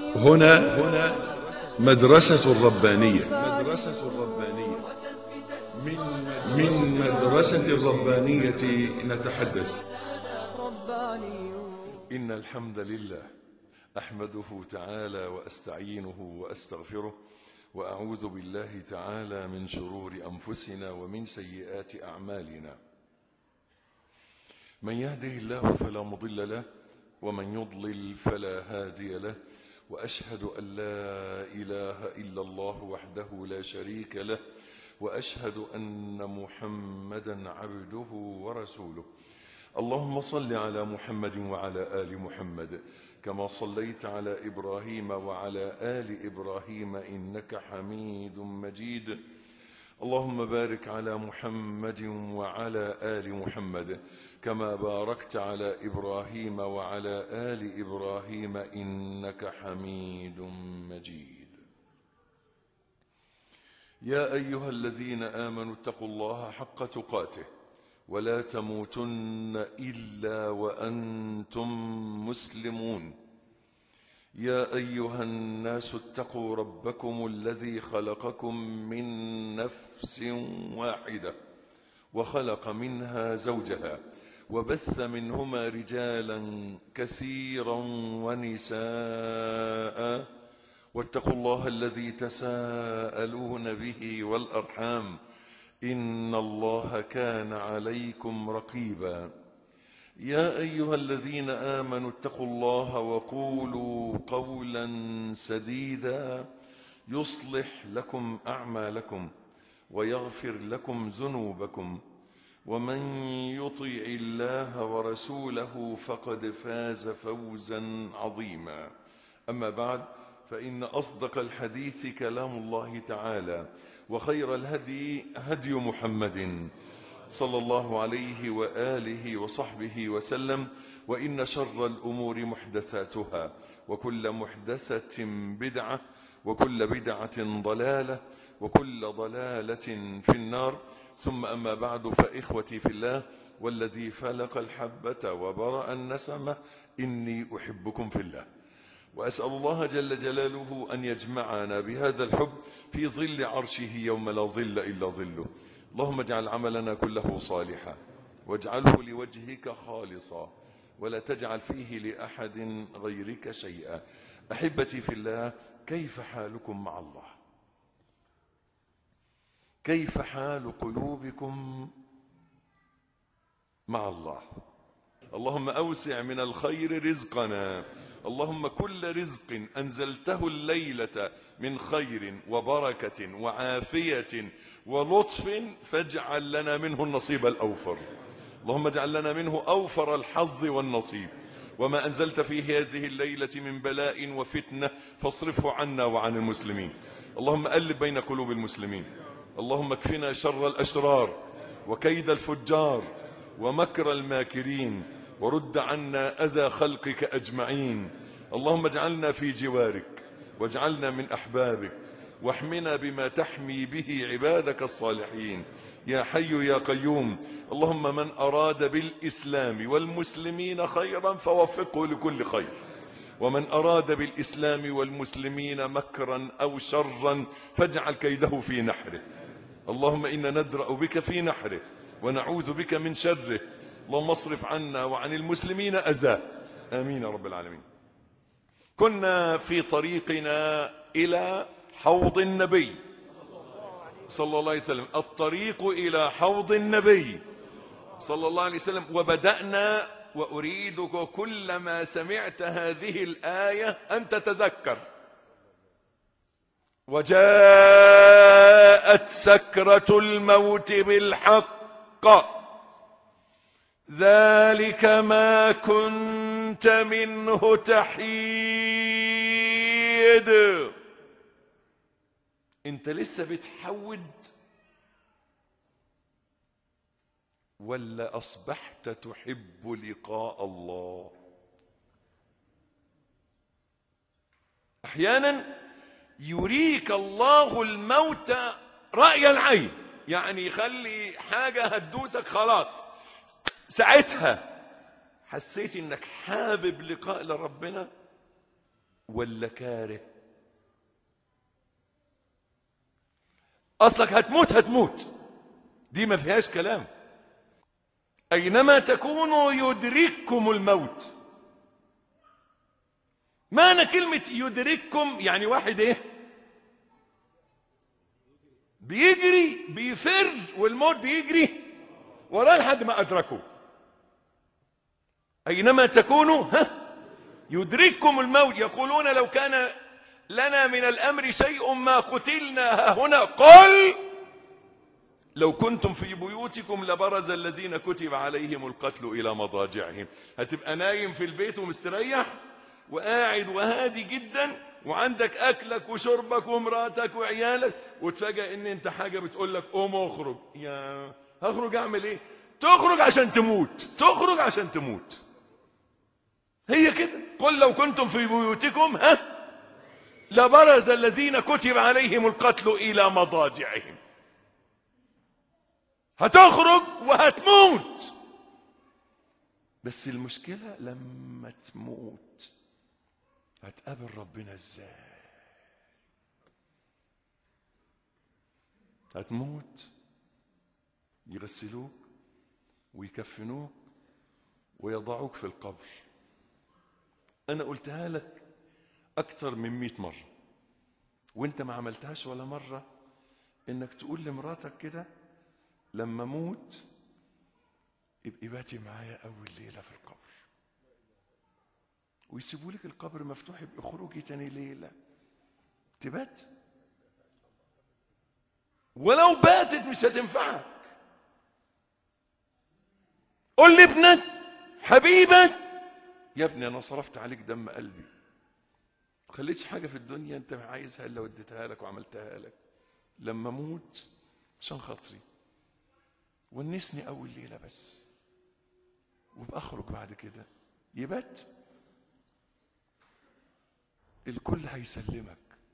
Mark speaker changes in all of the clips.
Speaker 1: هنا هنا مدرسة الربانية مدرسة الربانية من من مدرسة الربانية نتحدث
Speaker 2: إن الحمد لله أحمده تعالى وأستعينه وأستغفره وأعوذ بالله تعالى من شرور أنفسنا ومن سيئات أعمالنا من يهده الله فلا مضل له ومن يضلل فلا هادي له وأشهد أن لا إله إلا الله وحده لا شريك له وأشهد أن محمدا عبده ورسوله اللهم صل على محمد وعلى آل محمد كما صليت على إبراهيم وعلى آل إبراهيم إنك حميد مجيد اللهم بارك على محمد وعلى آل محمد كما باركت على إبراهيم وعلى آل إبراهيم إنك حميد مجيد يا أيها الذين آمنوا اتقوا الله حق تقاته ولا تموتن إلا وأنتم مسلمون يا أيها الناس اتقوا ربكم الذي خلقكم من نفس واحدة وخلق منها زوجها وبث منهما رجالا كثيرا ونساء واتقوا الله الذي تساءلون به والأرحام إن الله كان عليكم رقيبا يا أيها الذين آمنوا اتقوا الله وقولوا قولا سديدا يصلح لكم أعمالكم ويغفر لكم ذنوبكم ومن يطيع الله ورسوله فقد فاز فوزا عظيما أما بعد فإن أصدق الحديث كلام الله تعالى وخير الهدي هدي محمد صلى الله عليه وآله وصحبه وسلم وإن شر الأمور محدثاتها وكل محدثة بدعة وكل بدعة ضلالة وكل ضلالة في النار ثم أما بعد فإخوتي في الله والذي فلق الحبة وبرأ النسمة إني أحبكم في الله وأسأل الله جل جلاله أن يجمعنا بهذا الحب في ظل عرشه يوم لا ظل إلا ظله اللهم اجعل عملنا كله صالحا واجعله لوجهك خالصا ولا تجعل فيه لأحد غيرك شيئا أحبتي في الله كيف حالكم مع الله كيف حال قلوبكم مع الله اللهم أوسع من الخير رزقنا اللهم كل رزق أنزلته الليلة من خير وبركة وعافية ولطف فاجعل لنا منه النصيب الأوفر اللهم اجعل لنا منه أوفر الحظ والنصيب وما أنزلت في هذه الليلة من بلاء وفتنة فاصرفه عنا وعن المسلمين اللهم ألب بين قلوب المسلمين اللهم اكفنا شر الأشرار وكيد الفجار ومكر الماكرين ورد عنا أذى خلقك أجمعين اللهم اجعلنا في جوارك واجعلنا من أحبابك واحمنا بما تحمي به عبادك الصالحين يا حي يا قيوم اللهم من أراد بالإسلام والمسلمين خيرا فوفقه لكل خير ومن أراد بالإسلام والمسلمين مكرا أو شرا فاجعل كيده في نحره اللهم إنا ندرأ بك في نحره ونعوذ بك من شره اللهم اصرف عنا وعن المسلمين أذى آمين يا رب العالمين كنا في طريقنا إلى حوض النبي صلى الله عليه وسلم الطريق إلى حوض النبي صلى الله عليه وسلم وبدأنا وأريدك كلما سمعت هذه الآية أن تتذكر وجاءت سكرة الموت بالحق ذلك ما كنت منه تحيد انت لسه بتحود ولا اصبحت تحب لقاء الله احيانا يريك الله الموت راي العين يعني يخلي حاجه هتدوسك خلاص ساعتها حسيت انك حابب لقاء لربنا ولا كاره اصلك هتموت هتموت دي ما فيهاش كلام اينما تكونوا يدرككم الموت معنى كلمة يدرككم يعني واحد ايه بيجري بيفر والموت بيجري وراه لحد ما ادركه اينما تكونوا ها يدرككم الموت يقولون لو كان لنا من الامر شيء ما قتلنا هنا قل لو كنتم في بيوتكم لبرز الذين كتب عليهم القتل الى مضاجعهم هتبقى نايم في البيت ومستريح وقاعد وهادي جدا وعندك اكلك وشربك ومراتك وعيالك وتفاجئ ان انت حاجه بتقول لك قوم اخرج يا هخرج اعمل ايه تخرج عشان تموت تخرج عشان تموت هي كده قل لو كنتم في بيوتكم ها لبرز الذين كتب عليهم القتل الى مضاجعهم هتخرج وهتموت بس المشكله لما تموت هتقابل ربنا ازاي هتموت يغسلوك ويكفنوك ويضعوك في القبر انا قلتها لك اكتر من مئة مرة وانت ما عملتهاش ولا مرة انك تقول لمراتك كده لما اموت ابقي باتي معايا اول ليلة في القبر ويسيبوا لك القبر مفتوح يبقى خروجي تاني ليلة تبات ولو باتت مش هتنفعك قول لابنك حبيبك يا ابني انا صرفت عليك دم قلبي ما خليتش حاجه في الدنيا انت عايزها الا وديتها لك وعملتها لك لما اموت عشان خاطري ونسني اول ليله بس وابقى اخرج بعد كده يبات الكل هيسلمك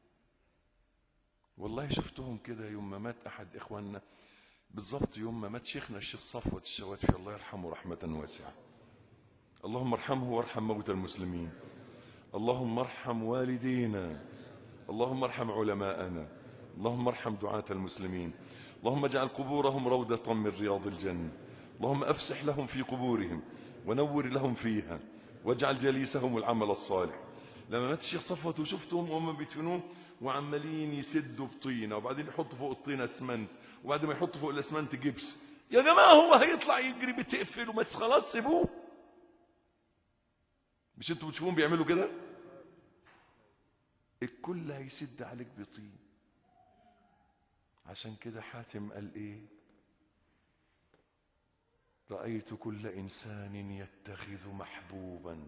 Speaker 2: والله شفتهم كده يوم ما مات احد اخواننا بالظبط يوم ما مات شيخنا الشيخ صفوت الشواتفي الله يرحمه رحمه واسعه اللهم ارحمه وارحم موتى المسلمين اللهم ارحم والدينا اللهم ارحم علماءنا اللهم ارحم دعاة المسلمين اللهم اجعل قبورهم روضة من رياض الجنة اللهم افسح لهم في قبورهم ونور لهم فيها واجعل جليسهم العمل الصالح لما مات الشيخ صفوت وشفتهم وهم بيدفنوه وعمالين يسدوا بطينة وبعدين يحطوا فوق الطينة اسمنت وبعد ما يحطوا فوق الاسمنت جبس يا جماعة هو هيطلع يجري بتقفل وما خلاص سيبوه مش انتوا بتشوفون بيعملوا كده الكل هيسد عليك بطين عشان كده حاتم قال ايه رأيت كل إنسان يتخذ محبوبا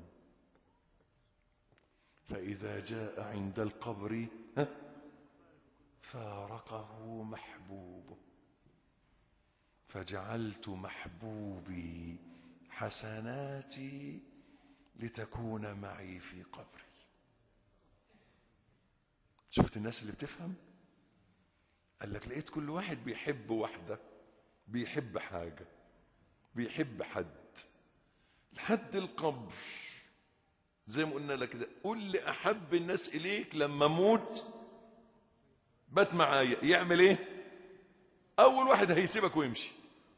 Speaker 2: فإذا جاء عند القبر ها، فارقه محبوبه فجعلت محبوبي حسناتي لتكون معي في قبري شفت الناس اللي بتفهم قال لك لقيت كل واحد بيحب واحدة بيحب حاجة بيحب حد لحد القبر زي ما قلنا لك كده قول لي أحب الناس إليك لما أموت بات معايا يعمل إيه أول واحد هيسيبك ويمشي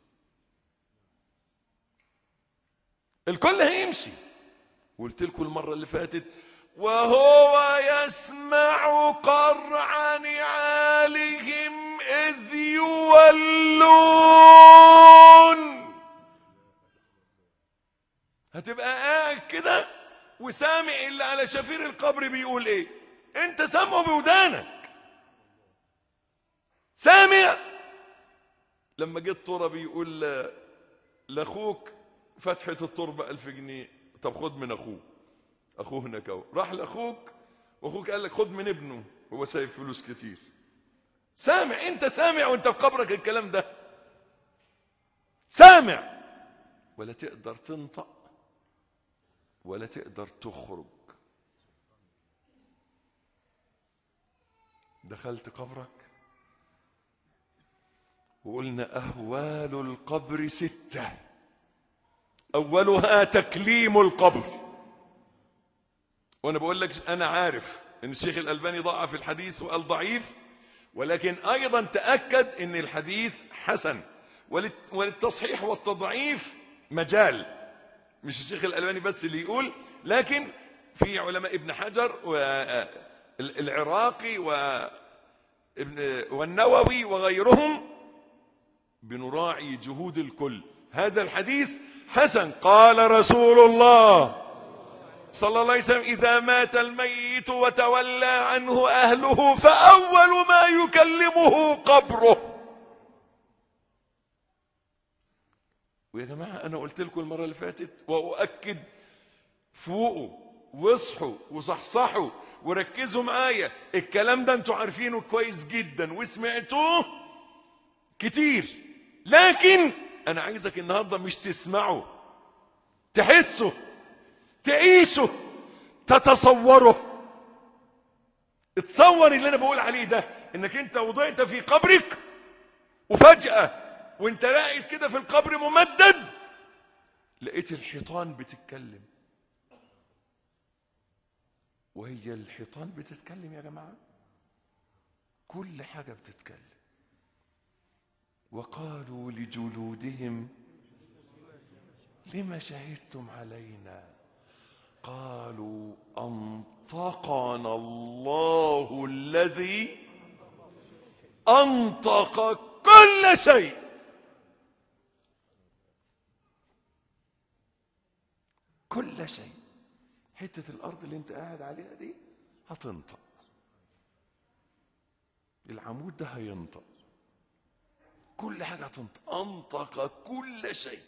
Speaker 2: الكل هيمشي قلت لكم المرة اللي فاتت وهو يسمع قرع نعالهم إذ يولون هتبقى قاعد كده وسامع اللي على شفير القبر بيقول ايه انت سامعه بودانك سامع لما جه التربي يقول ل- لاخوك فتحة التربة ألف جنيه طب خد من أخوه أخوه هناك أهو راح لأخوك وأخوك قال لك خد من ابنه هو سايب فلوس كتير سامع أنت سامع وأنت في قبرك الكلام ده سامع ولا تقدر تنطق ولا تقدر تخرج دخلت قبرك وقلنا أهوال القبر ستة أولها تكليم القبر وانا بقول لك انا عارف ان الشيخ الالباني ضعف الحديث وقال ضعيف ولكن ايضا تاكد ان الحديث حسن وللت- وللتصحيح والتضعيف مجال مش الشيخ الالباني بس اللي يقول لكن في علماء ابن حجر والعراقي وابن والنووي وغيرهم بنراعي جهود الكل هذا الحديث حسن قال رسول الله صلى الله عليه وسلم إذا مات الميت وتولى عنه أهله فأول ما يكلمه قبره ويا جماعة أنا قلت لكم المرة اللي فاتت وأؤكد فوقوا واصحوا وصحصحوا وركزوا معايا الكلام ده انتوا عارفينه كويس جدا وسمعتوه كتير لكن انا عايزك النهارده مش تسمعه تحسه تعيشه تتصوره اتصور اللي انا بقول عليه ده انك انت وضعت في قبرك وفجأة وانت راقد كده في القبر ممدد لقيت الحيطان بتتكلم وهي الحيطان بتتكلم يا جماعة كل حاجة بتتكلم وقالوا لجلودهم لما شهدتم علينا قالوا أنطقنا الله الذي أنطق كل شيء كل شيء حتة الأرض اللي أنت قاعد عليها دي هتنطق العمود ده هينطق كل حاجة هتنطق أنطق كل شيء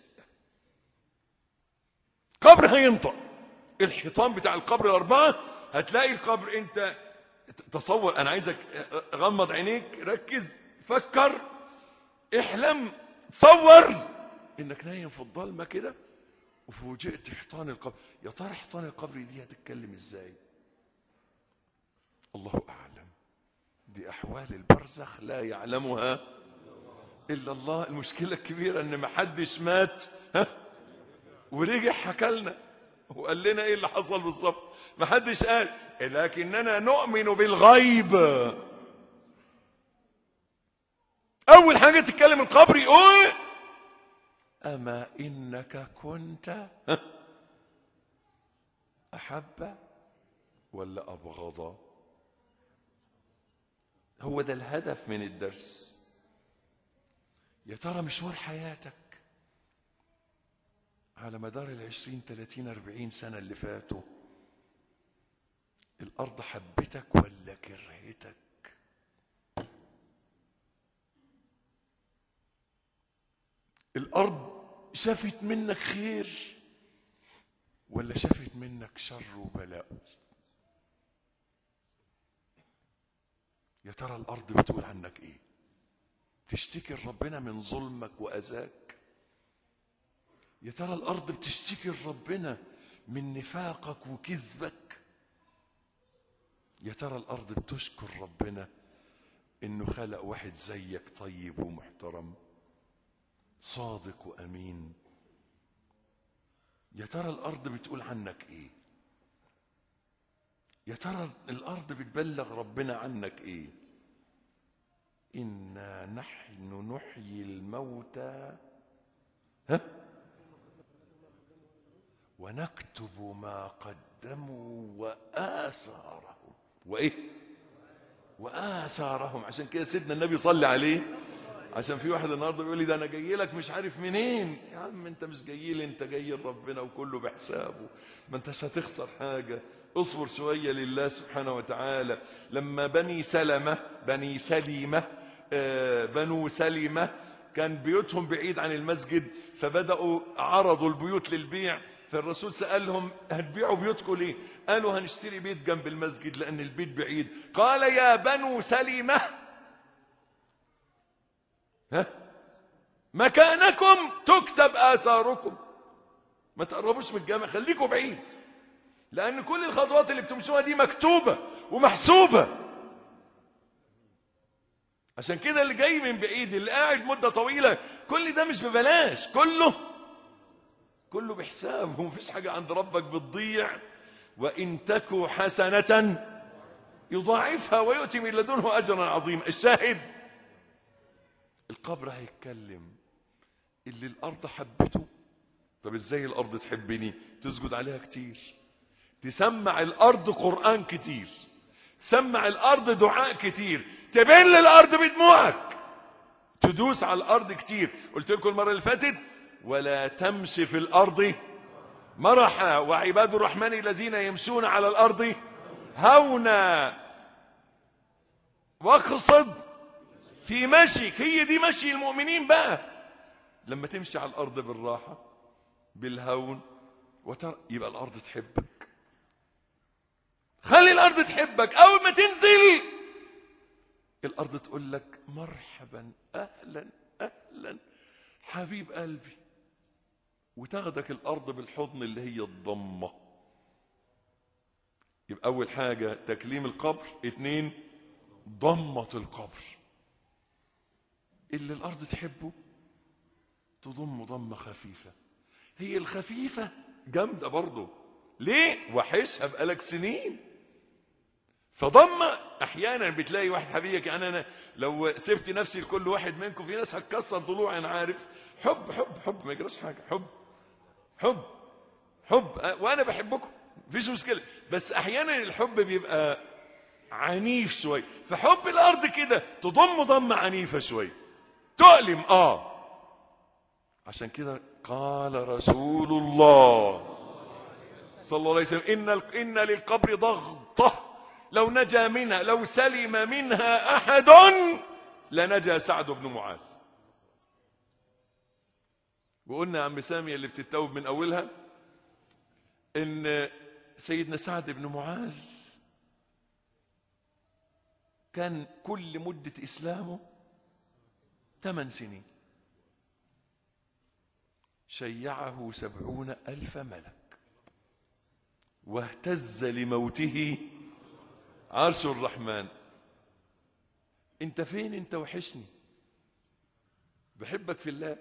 Speaker 2: قبر هينطق الحيطان بتاع القبر الأربعة هتلاقي القبر أنت تصور أنا عايزك غمض عينيك ركز فكر احلم تصور انك نايم في الضلمه كده وفوجئت حيطان القبر يا ترى حيطان القبر دي هتتكلم ازاي الله اعلم دي احوال البرزخ لا يعلمها الا الله المشكله الكبيره ان ما حدش مات ها ورجع حكى لنا وقال لنا ايه اللي حصل بالظبط ما حدش قال لكننا نؤمن بالغيب اول حاجه تتكلم القبر يقول اما انك كنت ها؟ احب ولا ابغض هو ده الهدف من الدرس يا ترى مشوار حياتك على مدار العشرين تلاتين أربعين سنة اللي فاتوا الأرض حبتك ولا كرهتك الأرض شافت منك خير ولا شافت منك شر وبلاء يا ترى الأرض بتقول عنك إيه تشتكي ربنا من ظلمك وأذاك يا ترى الأرض بتشتكي ربنا من نفاقك وكذبك يا ترى الأرض بتشكر ربنا إنه خلق واحد زيك طيب ومحترم صادق وأمين يا ترى الأرض بتقول عنك إيه يا ترى الأرض بتبلغ ربنا عنك إيه إنا نحن نحيي الموتى ها ونكتب ما قدموا وآثارهم وإيه وآثارهم عشان كده سيدنا النبي صلى عليه عشان في واحد النهارده بيقول لي ده انا جاي لك مش عارف منين يا عم انت مش جاي لي انت جاي لربنا وكله بحسابه ما انتش هتخسر حاجه اصبر شويه لله سبحانه وتعالى لما بني سلمه بني سليمه آه بنو سلمه كان بيوتهم بعيد عن المسجد فبداوا عرضوا البيوت للبيع فالرسول سألهم هتبيعوا بيوتكم ليه قالوا هنشتري بيت جنب المسجد لأن البيت بعيد قال يا بنو سلمة ها مكانكم تكتب آثاركم ما تقربوش من الجامع خليكم بعيد لأن كل الخطوات اللي بتمشوها دي مكتوبة ومحسوبة عشان كده اللي جاي من بعيد اللي قاعد مدة طويلة كل ده مش ببلاش كله كله بحساب ومفيش حاجة عند ربك بتضيع وإن تك حسنة يضاعفها ويؤتي من لدنه أجرا عظيما الشاهد القبر هيتكلم اللي الأرض حبته طب ازاي الأرض تحبني تسجد عليها كتير تسمع الأرض قرآن كتير تسمع الأرض دعاء كتير تبل الأرض بدموعك تدوس على الأرض كتير قلت لكم المرة اللي فاتت ولا تمشي في الأرض مرحا وعباد الرحمن الذين يمشون على الأرض هونا واقصد في مشيك هي دي مشي المؤمنين بقى لما تمشي على الأرض بالراحة بالهون وتر... يبقى الأرض تحبك خلي الأرض تحبك أول ما تنزل الأرض تقول لك مرحبا أهلا أهلا حبيب قلبي وتاخدك الأرض بالحضن اللي هي الضمة يبقى أول حاجة تكليم القبر اتنين ضمة القبر اللي الأرض تحبه تضم ضمة خفيفة هي الخفيفة جامدة برضه ليه؟ وحشها بقالك سنين فضمة احيانا بتلاقي واحد حبيبك يعني انا لو سبت نفسي لكل واحد منكم في ناس هتكسر ضلوعي انا عارف حب حب حب ما يجراش حاجه حب حب حب أه، وانا بحبكم مفيش مشكله بس احيانا الحب بيبقى عنيف شويه فحب الارض كده تضم ضمه عنيفه شويه تؤلم اه عشان كده قال رسول الله صلى الله عليه وسلم ان ال- ان للقبر ضغطه لو نجا منها لو سلم منها احد لنجا سعد بن معاذ وقلنا يا عم سامي اللي بتتوب من اولها ان سيدنا سعد بن معاذ كان كل مدة إسلامه ثمان سنين شيعه سبعون ألف ملك واهتز لموته عرش الرحمن انت فين انت وحشني بحبك في الله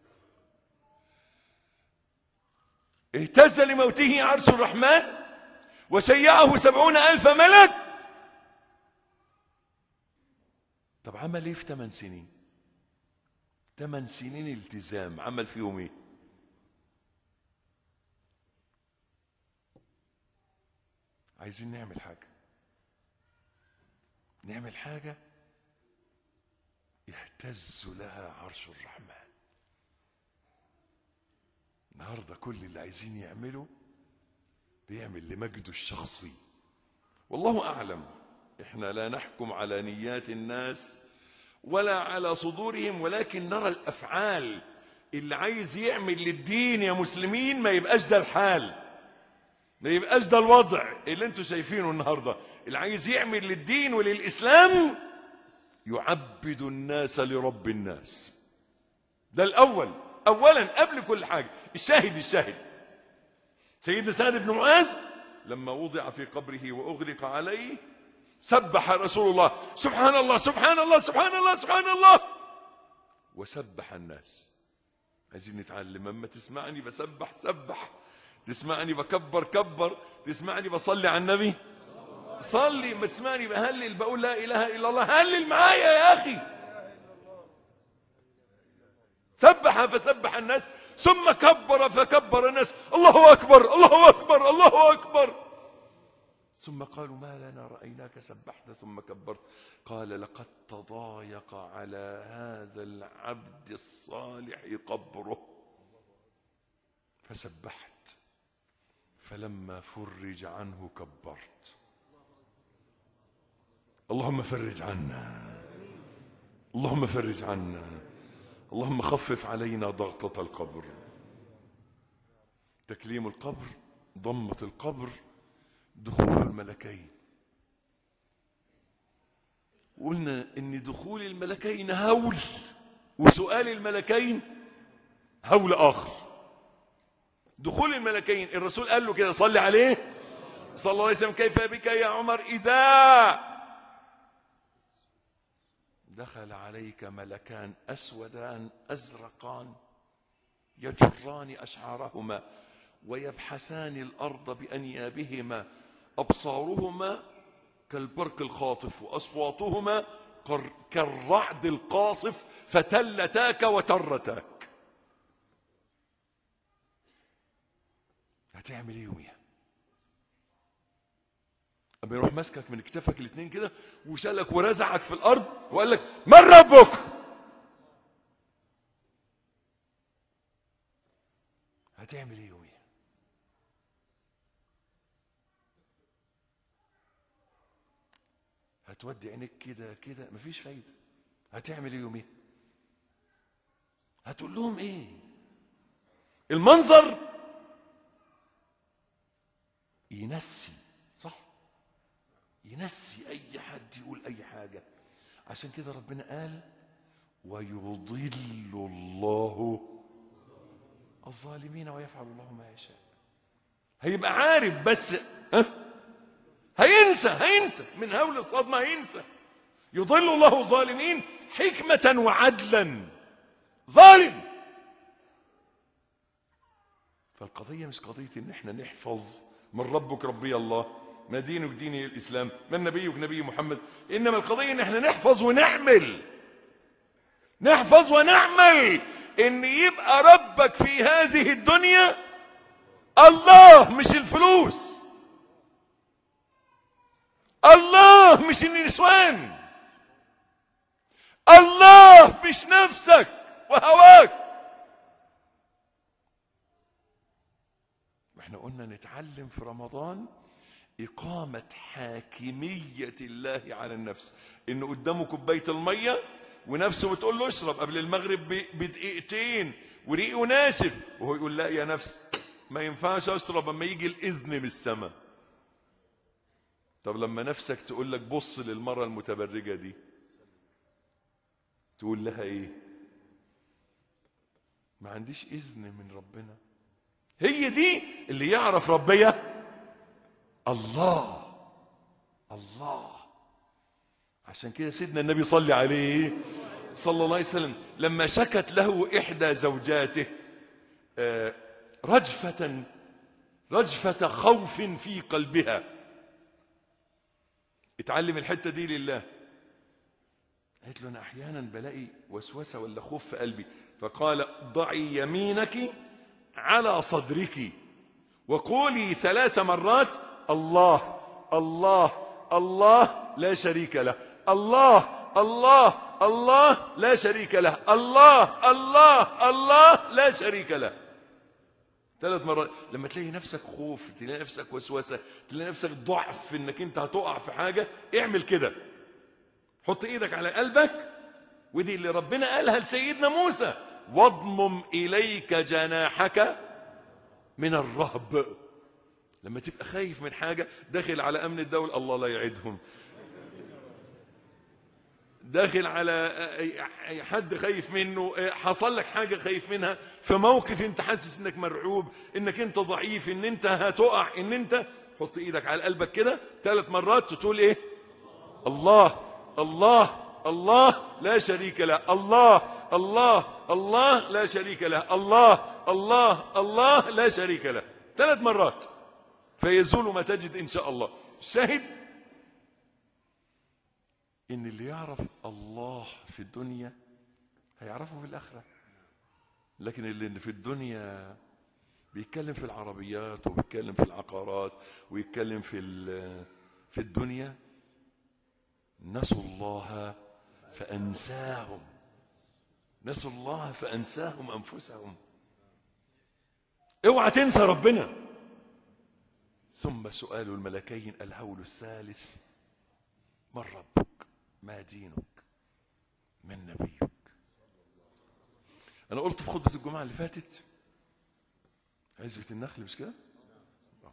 Speaker 2: اهتز لموته عرش الرحمن وشيعه سبعون ألف ملك طب عمل ايه في ثمان سنين ثمان سنين التزام عمل فيهم ايه عايزين نعمل حاجة نعمل حاجة يهتز لها عرش الرحمن النهارده كل اللي عايزين يعمله بيعمل لمجده الشخصي والله اعلم احنا لا نحكم على نيات الناس ولا على صدورهم ولكن نرى الافعال اللي عايز يعمل للدين يا مسلمين ما يبقاش ده الحال ما يبقاش ده الوضع اللي انتوا شايفينه النهارده اللي عايز يعمل للدين وللاسلام يعبد الناس لرب الناس ده الاول اولا قبل كل حاجه الشاهد الشاهد سيدنا سعد بن معاذ لما وضع في قبره واغلق عليه سبح رسول الله سبحان الله سبحان الله سبحان الله سبحان الله وسبح الناس عايزين نتعلم اما تسمعني بسبح سبح تسمعني بكبر كبر تسمعني بصلي على النبي صلي ما تسمعني بهلل بقول لا اله الا الله هلل معايا يا اخي سبح فسبح الناس ثم كبر فكبر الناس الله اكبر الله اكبر الله اكبر ثم قالوا ما لنا رايناك سبحت ثم كبرت قال لقد تضايق على هذا العبد الصالح قبره فسبحت فلما فرج عنه كبرت اللهم فرج عنا اللهم فرج عنا اللهم خفف علينا ضغطة القبر تكليم القبر ضمة القبر دخول الملكين قلنا ان دخول الملكين هول وسؤال الملكين هول اخر دخول الملكين الرسول قال له كده صلي عليه صلى الله عليه وسلم كيف بك يا عمر اذا دخل عليك ملكان اسودان ازرقان يجران اشعارهما ويبحثان الأرض بأنيابهما أبصارهما كالبرق الخاطف وأصواتهما كر- كالرعد القاصف فتلتاك وترتاك هتعمل ايه يوميها اما يروح ماسكك من كتفك الاتنين كده وشالك ورزعك في الارض وقال لك من ربك هتعمل ايه يوميها هتودي عينيك كده كده مفيش فايده هتعمل ايه يوميها هتقول لهم ايه المنظر ينسي صح ينسي اي حد يقول اي حاجه عشان كده ربنا قال ويضل الله الظالمين ويفعل الله ما يشاء هيبقى عارف بس ها هينسى هينسى من هول الصدمه هينسى يضل الله الظالمين حكمه وعدلا ظالم فالقضيه مش قضيه ان احنا نحفظ من ربك ربي الله ما دينك ديني الاسلام من نبيك نبي محمد انما القضيه ان احنا نحفظ ونعمل نحفظ ونعمل ان يبقى ربك في هذه الدنيا الله مش الفلوس الله مش النسوان الله مش نفسك وهواك واحنا قلنا نتعلم في رمضان إقامة حاكمية الله على النفس إنه قدامه كوباية المية ونفسه بتقول له اشرب قبل المغرب ب- بدقيقتين وريقه ناشف وهو يقول لا يا نفس ما ينفعش اشرب اما يجي الاذن من السماء طب لما نفسك تقول لك بص للمرة المتبرجة دي تقول لها ايه ما عنديش اذن من ربنا هي دي اللي يعرف ربية الله الله عشان كده سيدنا النبي صلى عليه صلى الله عليه وسلم لما شكت له إحدى زوجاته آه، رجفة رجفة خوف في قلبها اتعلم الحتة دي لله قالت له أنا أحيانا بلاقي وسوسة ولا خوف في قلبي فقال ضعي يمينك على صدرك وقولي ثلاث مرات الله الله الله لا شريك له الله الله الله لا شريك له الله الله الله لا شريك له ثلاث مرات لما تلاقي نفسك خوف تلاقي نفسك وسوسه تلاقي نفسك ضعف في انك انت هتقع في حاجه اعمل كده حط ايدك على قلبك ودي اللي ربنا قالها لسيدنا موسى واضمم اليك جناحك من الرهب لما تبقى خايف من حاجه داخل على امن الدوله الله لا يعدهم داخل على أي حد خايف منه حصل لك حاجة خايف منها في موقف انت حاسس انك مرعوب انك انت ضعيف ان انت هتقع ان انت حط ايدك على قلبك كده ثلاث مرات تقول ايه الله الله الله لا شريك له الله الله الله لا شريك له الله الله الله لا شريك له ثلاث مرات فيزول ما تجد ان شاء الله شاهد ان اللي يعرف الله في الدنيا هيعرفه في الاخره لكن اللي في الدنيا بيتكلم في العربيات وبيتكلم في العقارات ويتكلم في ال- في الدنيا نسوا الله فانساهم نسوا الله فانساهم انفسهم اوعى تنسى ربنا ثم سؤال الملكين الهول الثالث من ربك ما دينك من نبيك انا قلت في خطبه الجمعه اللي فاتت عزبه النخل مش كده آه.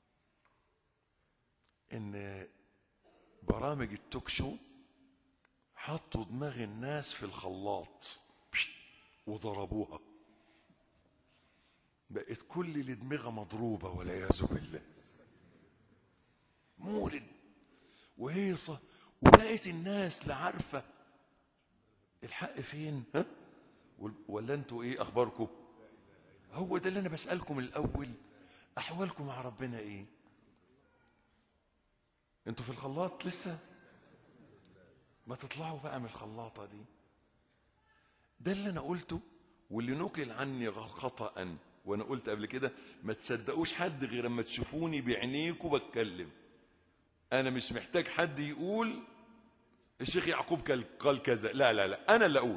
Speaker 2: ان برامج التوك شو حطوا دماغ الناس في الخلاط بشت، وضربوها بقت كل اللي دماغها مضروبه والعياذ بالله مولد وهيصة وبقت الناس لا عارفة الحق فين ها ولا انتوا ايه اخباركم هو ده اللي انا بسألكم الاول احوالكم مع ربنا ايه انتوا في الخلاط لسه ما تطلعوا بقى من الخلاطه دي ده اللي انا قلته واللي نقل عني خطأ وانا قلت قبل كده ما تصدقوش حد غير اما تشوفوني بعينيكوا بتكلم انا مش محتاج حد يقول الشيخ يعقوب قال- قال كذا لا لا لا انا اللي اقول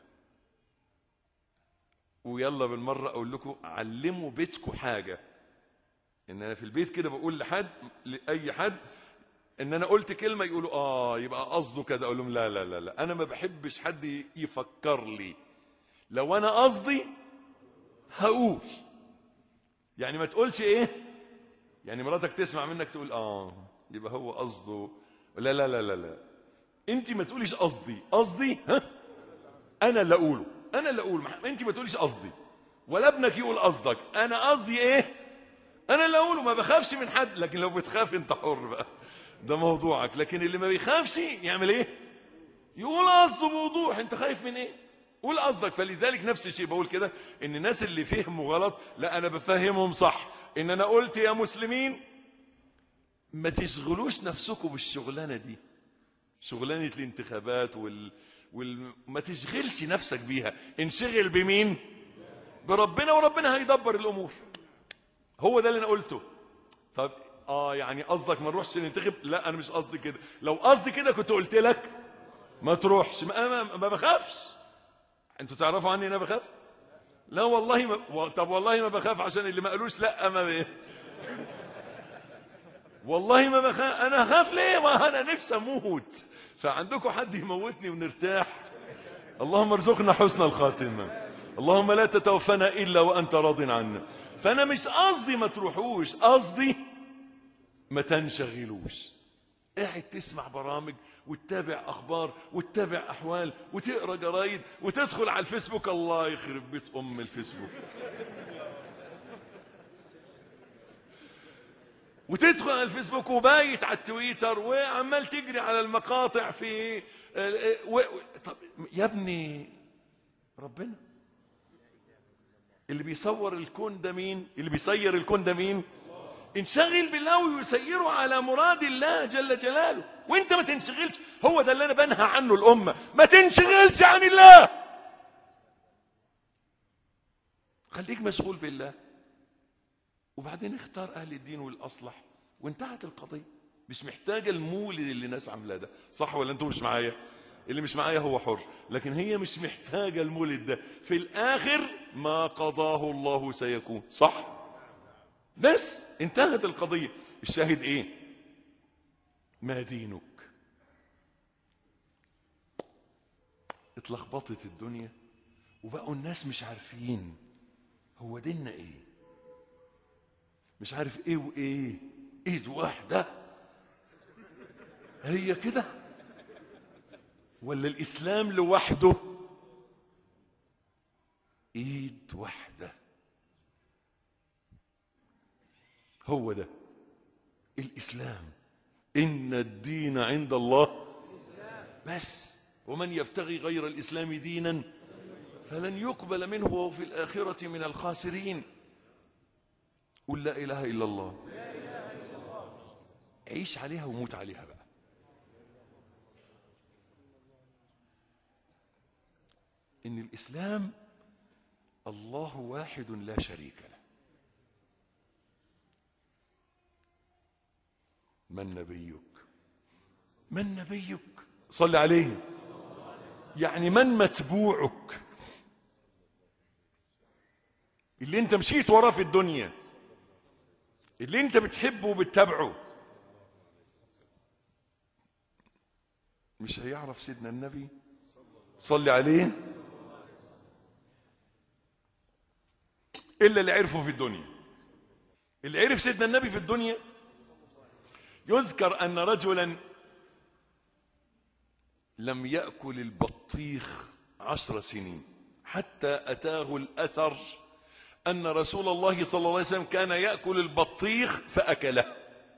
Speaker 2: ويلا بالمره اقول لكم علموا بيتكم حاجه ان انا في البيت كده بقول لحد لاي حد ان انا قلت كلمه يقولوا اه يبقى قصده كذا اقول لهم لا لا لا لا انا ما بحبش حد يفكر لي لو انا قصدي هقول يعني ما تقولش ايه يعني مراتك تسمع منك تقول اه يبقى هو قصده لا لا لا لا لا انت ما تقوليش قصدي قصدي ها انا اللي اقوله انا اللي اقول انت ما تقوليش قصدي ولا ابنك يقول قصدك انا قصدي ايه انا اللي اقوله ما بخافش من حد لكن لو بتخاف انت حر بقى ده موضوعك لكن اللي ما بيخافش يعمل ايه يقول قصده بوضوح انت خايف من ايه قول قصدك فلذلك نفس الشيء بقول كده ان الناس اللي فهموا غلط لا انا بفهمهم صح ان انا قلت يا مسلمين ما تشغلوش نفسكم بالشغلانه دي شغلانه الانتخابات وال... وال... ما تشغلش نفسك بيها انشغل بمين بربنا وربنا هيدبر الامور هو ده اللي انا قلته طب اه يعني قصدك ما نروحش ننتخب لا انا مش قصدي كده لو قصدي كده كنت قلت لك ما تروحش ما, ما, ما بخافش انتوا تعرفوا عني انا بخاف لا والله ما و... طب والله ما بخاف عشان اللي ما قالوش لا ما والله ما بخاف انا اخاف ليه ما انا نفسي اموت فعندكم حد يموتني ونرتاح اللهم ارزقنا حسن الخاتمه اللهم لا تتوفنا الا وانت راض عنا فانا مش قصدي ما تروحوش قصدي ما تنشغلوش قاعد تسمع برامج وتتابع اخبار وتتابع احوال وتقرا جرايد وتدخل على الفيسبوك الله يخرب بيت ام الفيسبوك وتدخل على الفيسبوك وبايت على التويتر وعمال تجري على المقاطع في و... و... طب يا ابني ربنا اللي بيصور الكون ده مين اللي بيسير الكون ده مين انشغل بالله ويسيره على مراد الله جل جلاله وانت ما تنشغلش هو ده اللي انا بنهى عنه الامه ما تنشغلش عن الله خليك مشغول بالله وبعدين اختار اهل الدين والاصلح وانتهت القضيه مش محتاجه المولد اللي الناس عاملاه ده صح ولا انتوا مش معايا اللي مش معايا هو حر لكن هي مش محتاجه المولد ده في الاخر ما قضاه الله سيكون صح بس انتهت القضيه الشاهد ايه ما دينك اتلخبطت الدنيا وبقوا الناس مش عارفين هو ديننا ايه مش عارف ايه وايه ايد واحده هي كده ولا الاسلام لوحده ايد واحده هو ده الاسلام ان الدين عند الله بس ومن يبتغي غير الاسلام دينا فلن يقبل منه وهو في الاخره من الخاسرين قل لا اله الا الله عيش عليها وموت عليها بقى ان الاسلام الله واحد لا شريك له من نبيك من نبيك صل عليه يعني من متبوعك اللي انت مشيت وراه في الدنيا اللي انت بتحبه وبتتابعه مش هيعرف سيدنا النبي صلي عليه الا اللي عرفه في الدنيا اللي عرف سيدنا النبي في الدنيا يذكر ان رجلا لم ياكل البطيخ عشر سنين حتى اتاه الاثر ان رسول الله صلى الله عليه وسلم كان ياكل البطيخ فاكله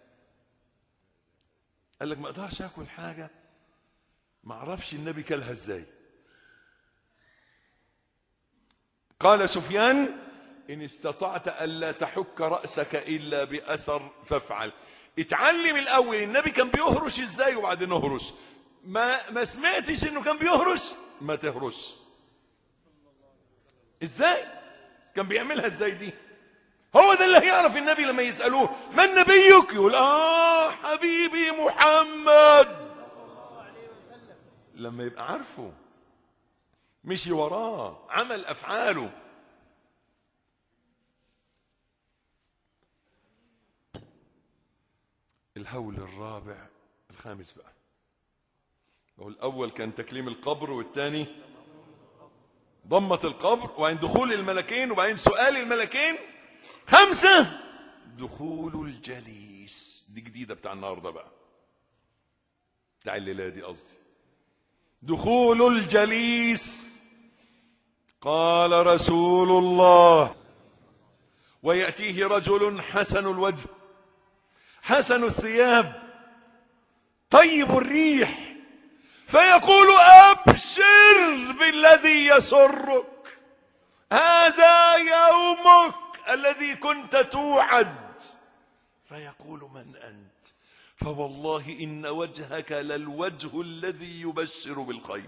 Speaker 2: قال لك ما اقدرش اكل حاجه ما اعرفش النبي كلها ازاي قال سفيان إن استطعت ألا تحك رأسك إلا بأثر فافعل اتعلم الأول النبي كان بيهرش إزاي وبعدين اهرش ما ما سمعتش إنه كان بيهرش ما تهرش إزاي كان بيعملها إزاي دي هو ده اللي هيعرف النبي لما يسألوه من نبيك يقول آه حبيبي محمد لما يبقى عارفه مشي وراه عمل أفعاله الهول الرابع الخامس بقى هو الأول كان تكليم القبر والثاني ضمة القبر وبعدين دخول الملكين وبعدين سؤال الملكين خمسة دخول الجليس دي جديدة بتاع النهاردة بقى بتاع الليلة دي قصدي دخول الجليس قال رسول الله ويأتيه رجل حسن الوجه حسن الثياب طيب الريح فيقول أبشر بالذي يسرك هذا يومك الذي كنت توعد فيقول من أنت فوالله إن وجهك للوجه الذي يبشر بالخير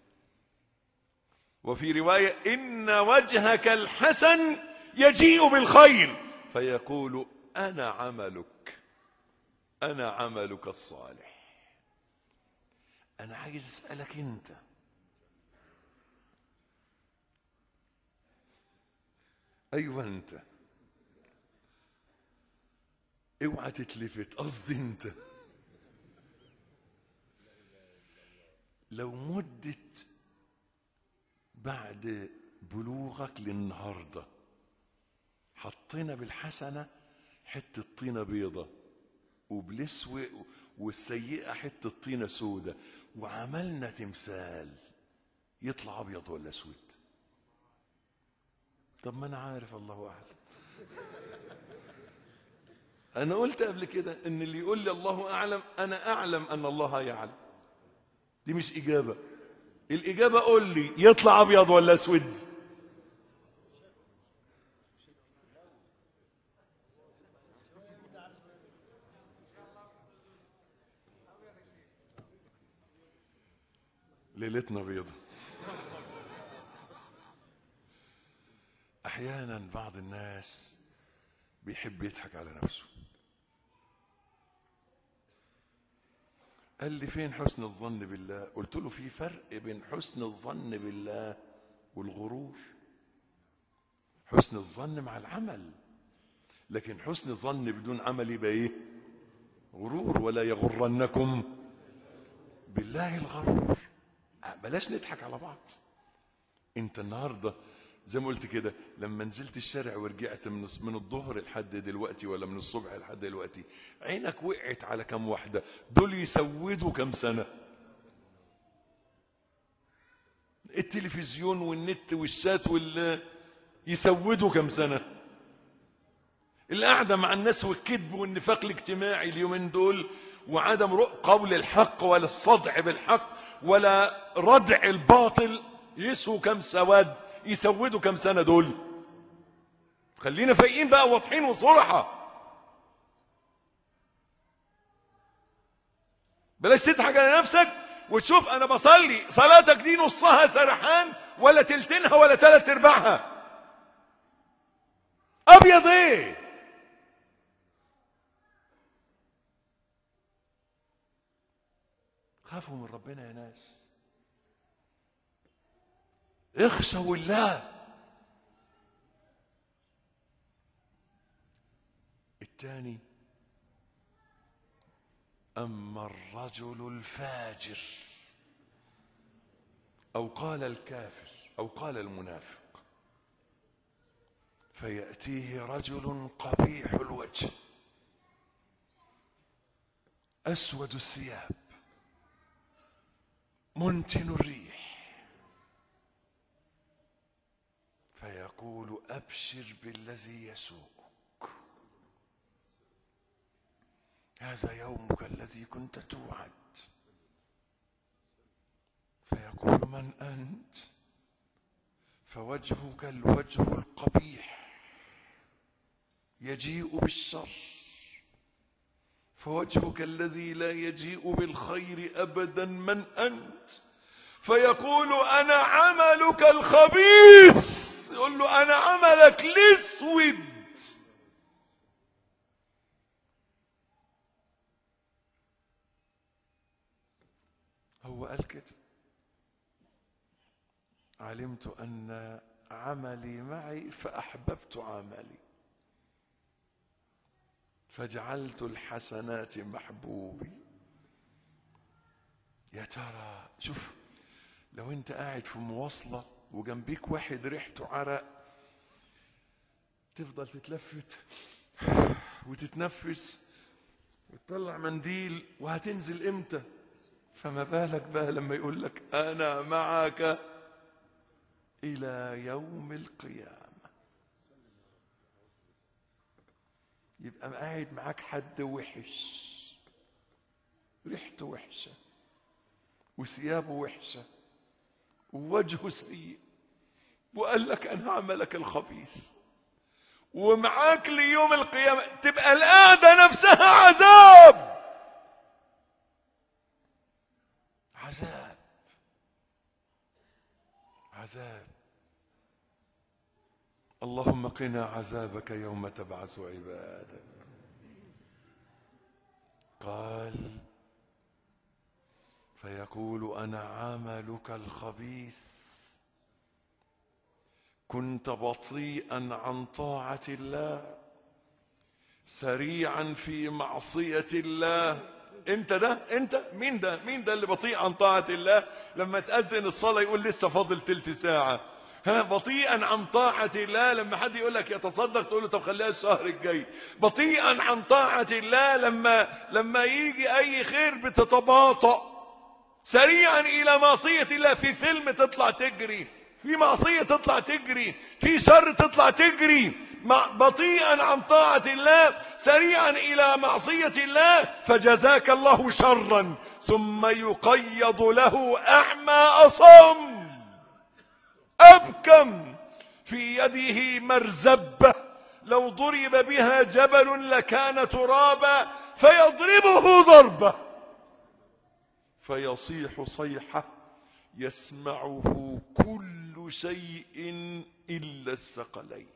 Speaker 2: وفي رواية إن وجهك الحسن يجيء بالخير فيقول أنا عملك أنا عملك الصالح أنا عايز أسألك أنت أيوة أنت اوعى تتلفت قصدي أنت لو مدت بعد بلوغك للنهارده حطينا بالحسنه حته طينه بيضه وبالاسوء والسيئه حته طينه سودة وعملنا تمثال يطلع ابيض ولا اسود طب ما انا عارف الله اعلم انا قلت قبل كده ان اللي يقول لي الله اعلم انا اعلم ان الله يعلم دي مش اجابه الاجابه قول لي يطلع ابيض ولا اسود ليلتنا بيضة احيانا بعض الناس بيحب يضحك على نفسه قال لي فين حسن الظن بالله قلت له في فرق بين حسن الظن بالله والغرور حسن الظن مع العمل لكن حسن الظن بدون عمل يبقى ايه غرور ولا يغرنكم بالله الغرور بلاش نضحك على بعض انت النهارده زي ما قلت كده لما نزلت الشارع ورجعت من من الظهر لحد دلوقتي ولا من الصبح لحد دلوقتي عينك وقعت على كم واحده دول يسودوا كم سنه التلفزيون والنت والشات وال يسودوا كم سنه القعده مع الناس والكذب والنفاق الاجتماعي اليومين دول وعدم قول الحق ولا الصدع بالحق ولا ردع الباطل يسووا كم سواد يسودوا كم سنه دول خلينا فايقين بقى واضحين وصرحه بلاش تضحك على نفسك وتشوف انا بصلي صلاتك دي نصها سرحان ولا تلتينها ولا تلات ارباعها ابيض ايه خافوا من ربنا يا ناس اخشوا الله الثاني اما الرجل الفاجر او قال الكافر او قال المنافق فياتيه رجل قبيح الوجه اسود الثياب منتن الريح فيقول ابشر بالذي يسوءك هذا يومك الذي كنت توعد فيقول من انت فوجهك الوجه القبيح يجيء بالشر فوجهك الذي لا يجيء بالخير ابدا من انت فيقول انا عملك الخبيث يقول له انا عملك الاسود هو قال كده علمت ان عملي معي فاحببت عملي فجعلت الحسنات محبوبي يا ترى شوف لو انت قاعد في مواصلة وجنبيك واحد ريحته عرق تفضل تتلفت وتتنفس وتطلع منديل وهتنزل امتى فما بالك بقى لما يقول لك انا معك الى يوم القيامه يبقى قاعد معاك حد وحش ريحته وحشه وثيابه وحشه ووجهه سيء وقال لك انا عملك الخبيث ومعاك ليوم القيامه تبقى القعده نفسها عذاب عذاب عذاب اللهم قنا عذابك يوم تبعث عبادك قال فيقول انا عملك الخبيث كنت بطيئا عن طاعه الله سريعا في معصيه الله انت ده انت مين ده مين ده اللي بطيء عن طاعه الله لما تاذن الصلاه يقول لسه فاضل تلت ساعه ها بطيئا عن طاعة الله لما حد يقول لك يتصدق تقول له طب خليها الشهر الجاي بطيئا عن طاعة الله لما لما يجي أي خير بتتباطأ سريعا إلى معصية الله في فيلم تطلع تجري في معصية تطلع تجري في شر تطلع تجري بطيئا عن طاعة الله سريعا إلى معصية الله فجزاك الله شرا ثم يقيض له أعمى أصم أبكم في يده مرزبة لو ضرب بها جبل لكان ترابا فيضربه ضربة فيصيح صيحة يسمعه كل شيء إلا الثقلين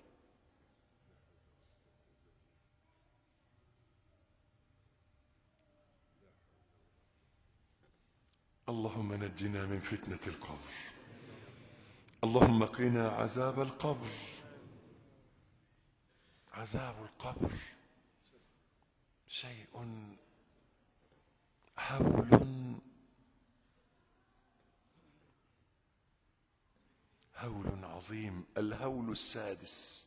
Speaker 2: اللهم نجنا من فتنة القبر اللهم قنا عذاب القبر عذاب القبر شيء هول هول عظيم الهول السادس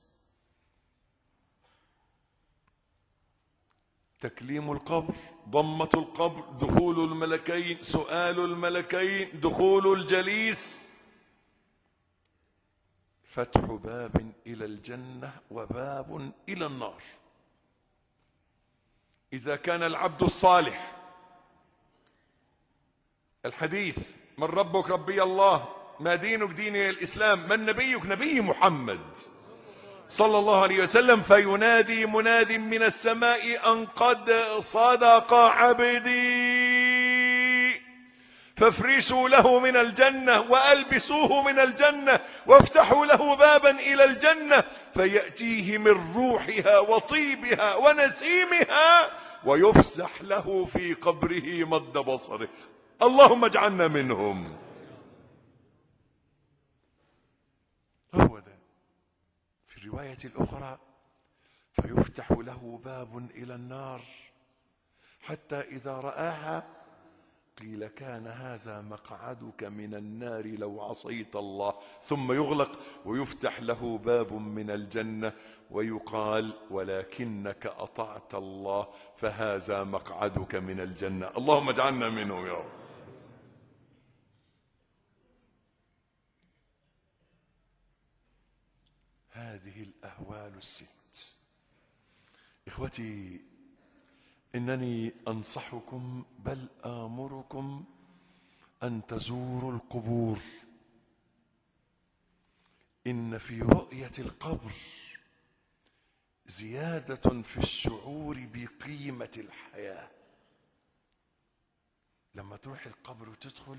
Speaker 2: تكليم القبر ضمة القبر دخول الملكين سؤال الملكين دخول الجليس فتح باب الى الجنه وباب الى النار اذا كان العبد الصالح الحديث من ربك ربي الله ما دينك ديني الاسلام من نبيك نبي محمد صلى الله عليه وسلم فينادي مناد من السماء ان قد صدق عبدي فافرشوا له من الجنة وألبسوه من الجنة وافتحوا له بابا إلى الجنة فيأتيه من روحها وطيبها ونسيمها ويفسح له في قبره مد بصره اللهم اجعلنا منهم هو ده في الرواية الأخرى فيفتح له باب إلى النار حتى إذا رآها قيل كان هذا مقعدك من النار لو عصيت الله ثم يغلق ويفتح له باب من الجنه ويقال ولكنك اطعت الله فهذا مقعدك من الجنه اللهم اجعلنا منهم يا رب هذه الاهوال الست اخوتي انني انصحكم بل امركم ان تزوروا القبور ان في رؤيه القبر زيادة في الشعور بقيمة الحياة لما تروح القبر وتدخل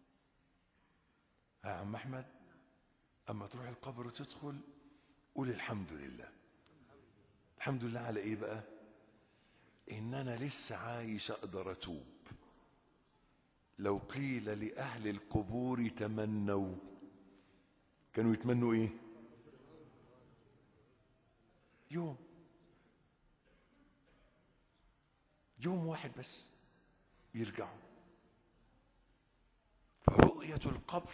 Speaker 2: يا عم أحمد أما تروح القبر وتدخل قول الحمد لله الحمد لله على إيه بقى إن أنا لسه عايش أقدر أتوب لو قيل لأهل القبور تمنوا كانوا يتمنوا إيه يوم يوم واحد بس يرجعوا فرؤية القبر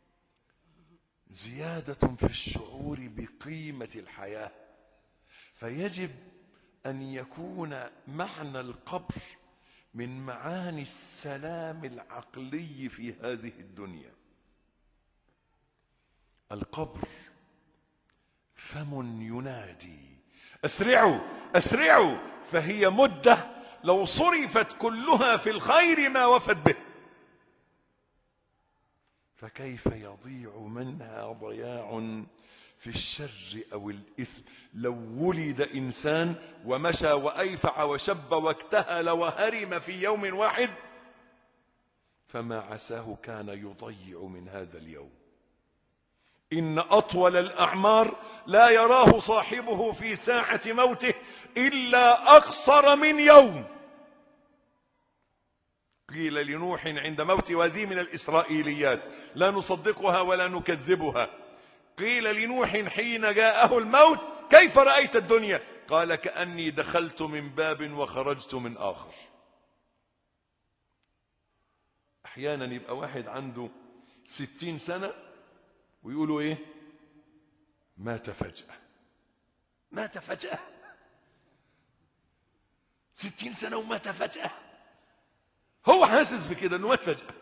Speaker 2: زيادة في الشعور بقيمة الحياة فيجب أن يكون معنى القبر من معاني السلام العقلي في هذه الدنيا القبر فم ينادي اسرعوا اسرعوا فهي مده لو صرفت كلها في الخير ما وفت به فكيف يضيع منها ضياع في الشر او الاثم لو ولد انسان ومشى وايفع وشب واكتهل وهرم في يوم واحد فما عساه كان يضيع من هذا اليوم إن أطول الأعمار لا يراه صاحبه في ساعة موته إلا أقصر من يوم قيل لنوح عند موت وذي من الإسرائيليات لا نصدقها ولا نكذبها قيل لنوح حين جاءه الموت كيف رأيت الدنيا قال كأني دخلت من باب وخرجت من آخر أحيانا يبقى واحد عنده ستين سنة ويقولوا ايه مات فجأة مات فجأة ستين سنة ومات فجأة هو حاسس بكده انه مات فجأة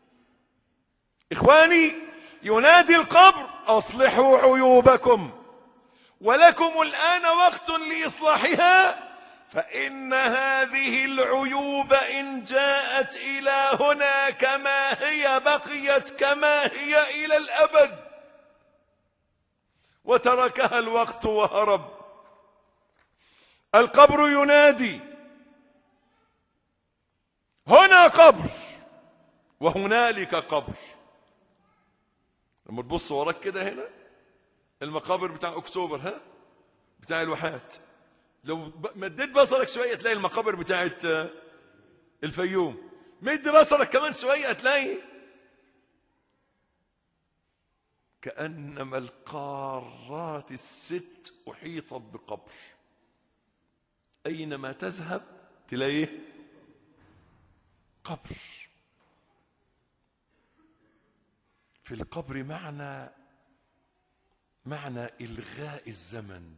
Speaker 2: اخواني ينادي القبر اصلحوا عيوبكم ولكم الان وقت لاصلاحها فان هذه العيوب ان جاءت الى هنا كما هي بقيت كما هي الى الابد وتركها الوقت وهرب القبر ينادي هنا قبر وهنالك قبر لما تبص وراك كده هنا المقابر بتاع اكتوبر ها بتاع الواحات لو مديت بصرك شويه تلاقي المقابر بتاعت الفيوم مد بصرك كمان شويه تلاقي كانما القارات الست احيطت بقبر اينما تذهب تلاقيه قبر في القبر معنى معنى الغاء الزمن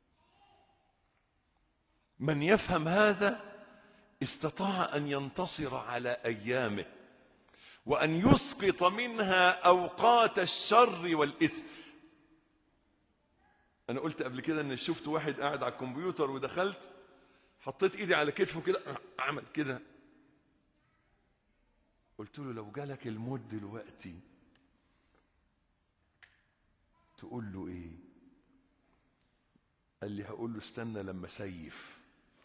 Speaker 2: من يفهم هذا استطاع ان ينتصر على ايامه وان يسقط منها اوقات الشر والاثم انا قلت قبل كده ان شفت واحد قاعد على الكمبيوتر ودخلت حطيت ايدي على كتفه كده عمل كده قلت له لو جالك الموت دلوقتي تقول له ايه قال لي هقول له استنى لما سيف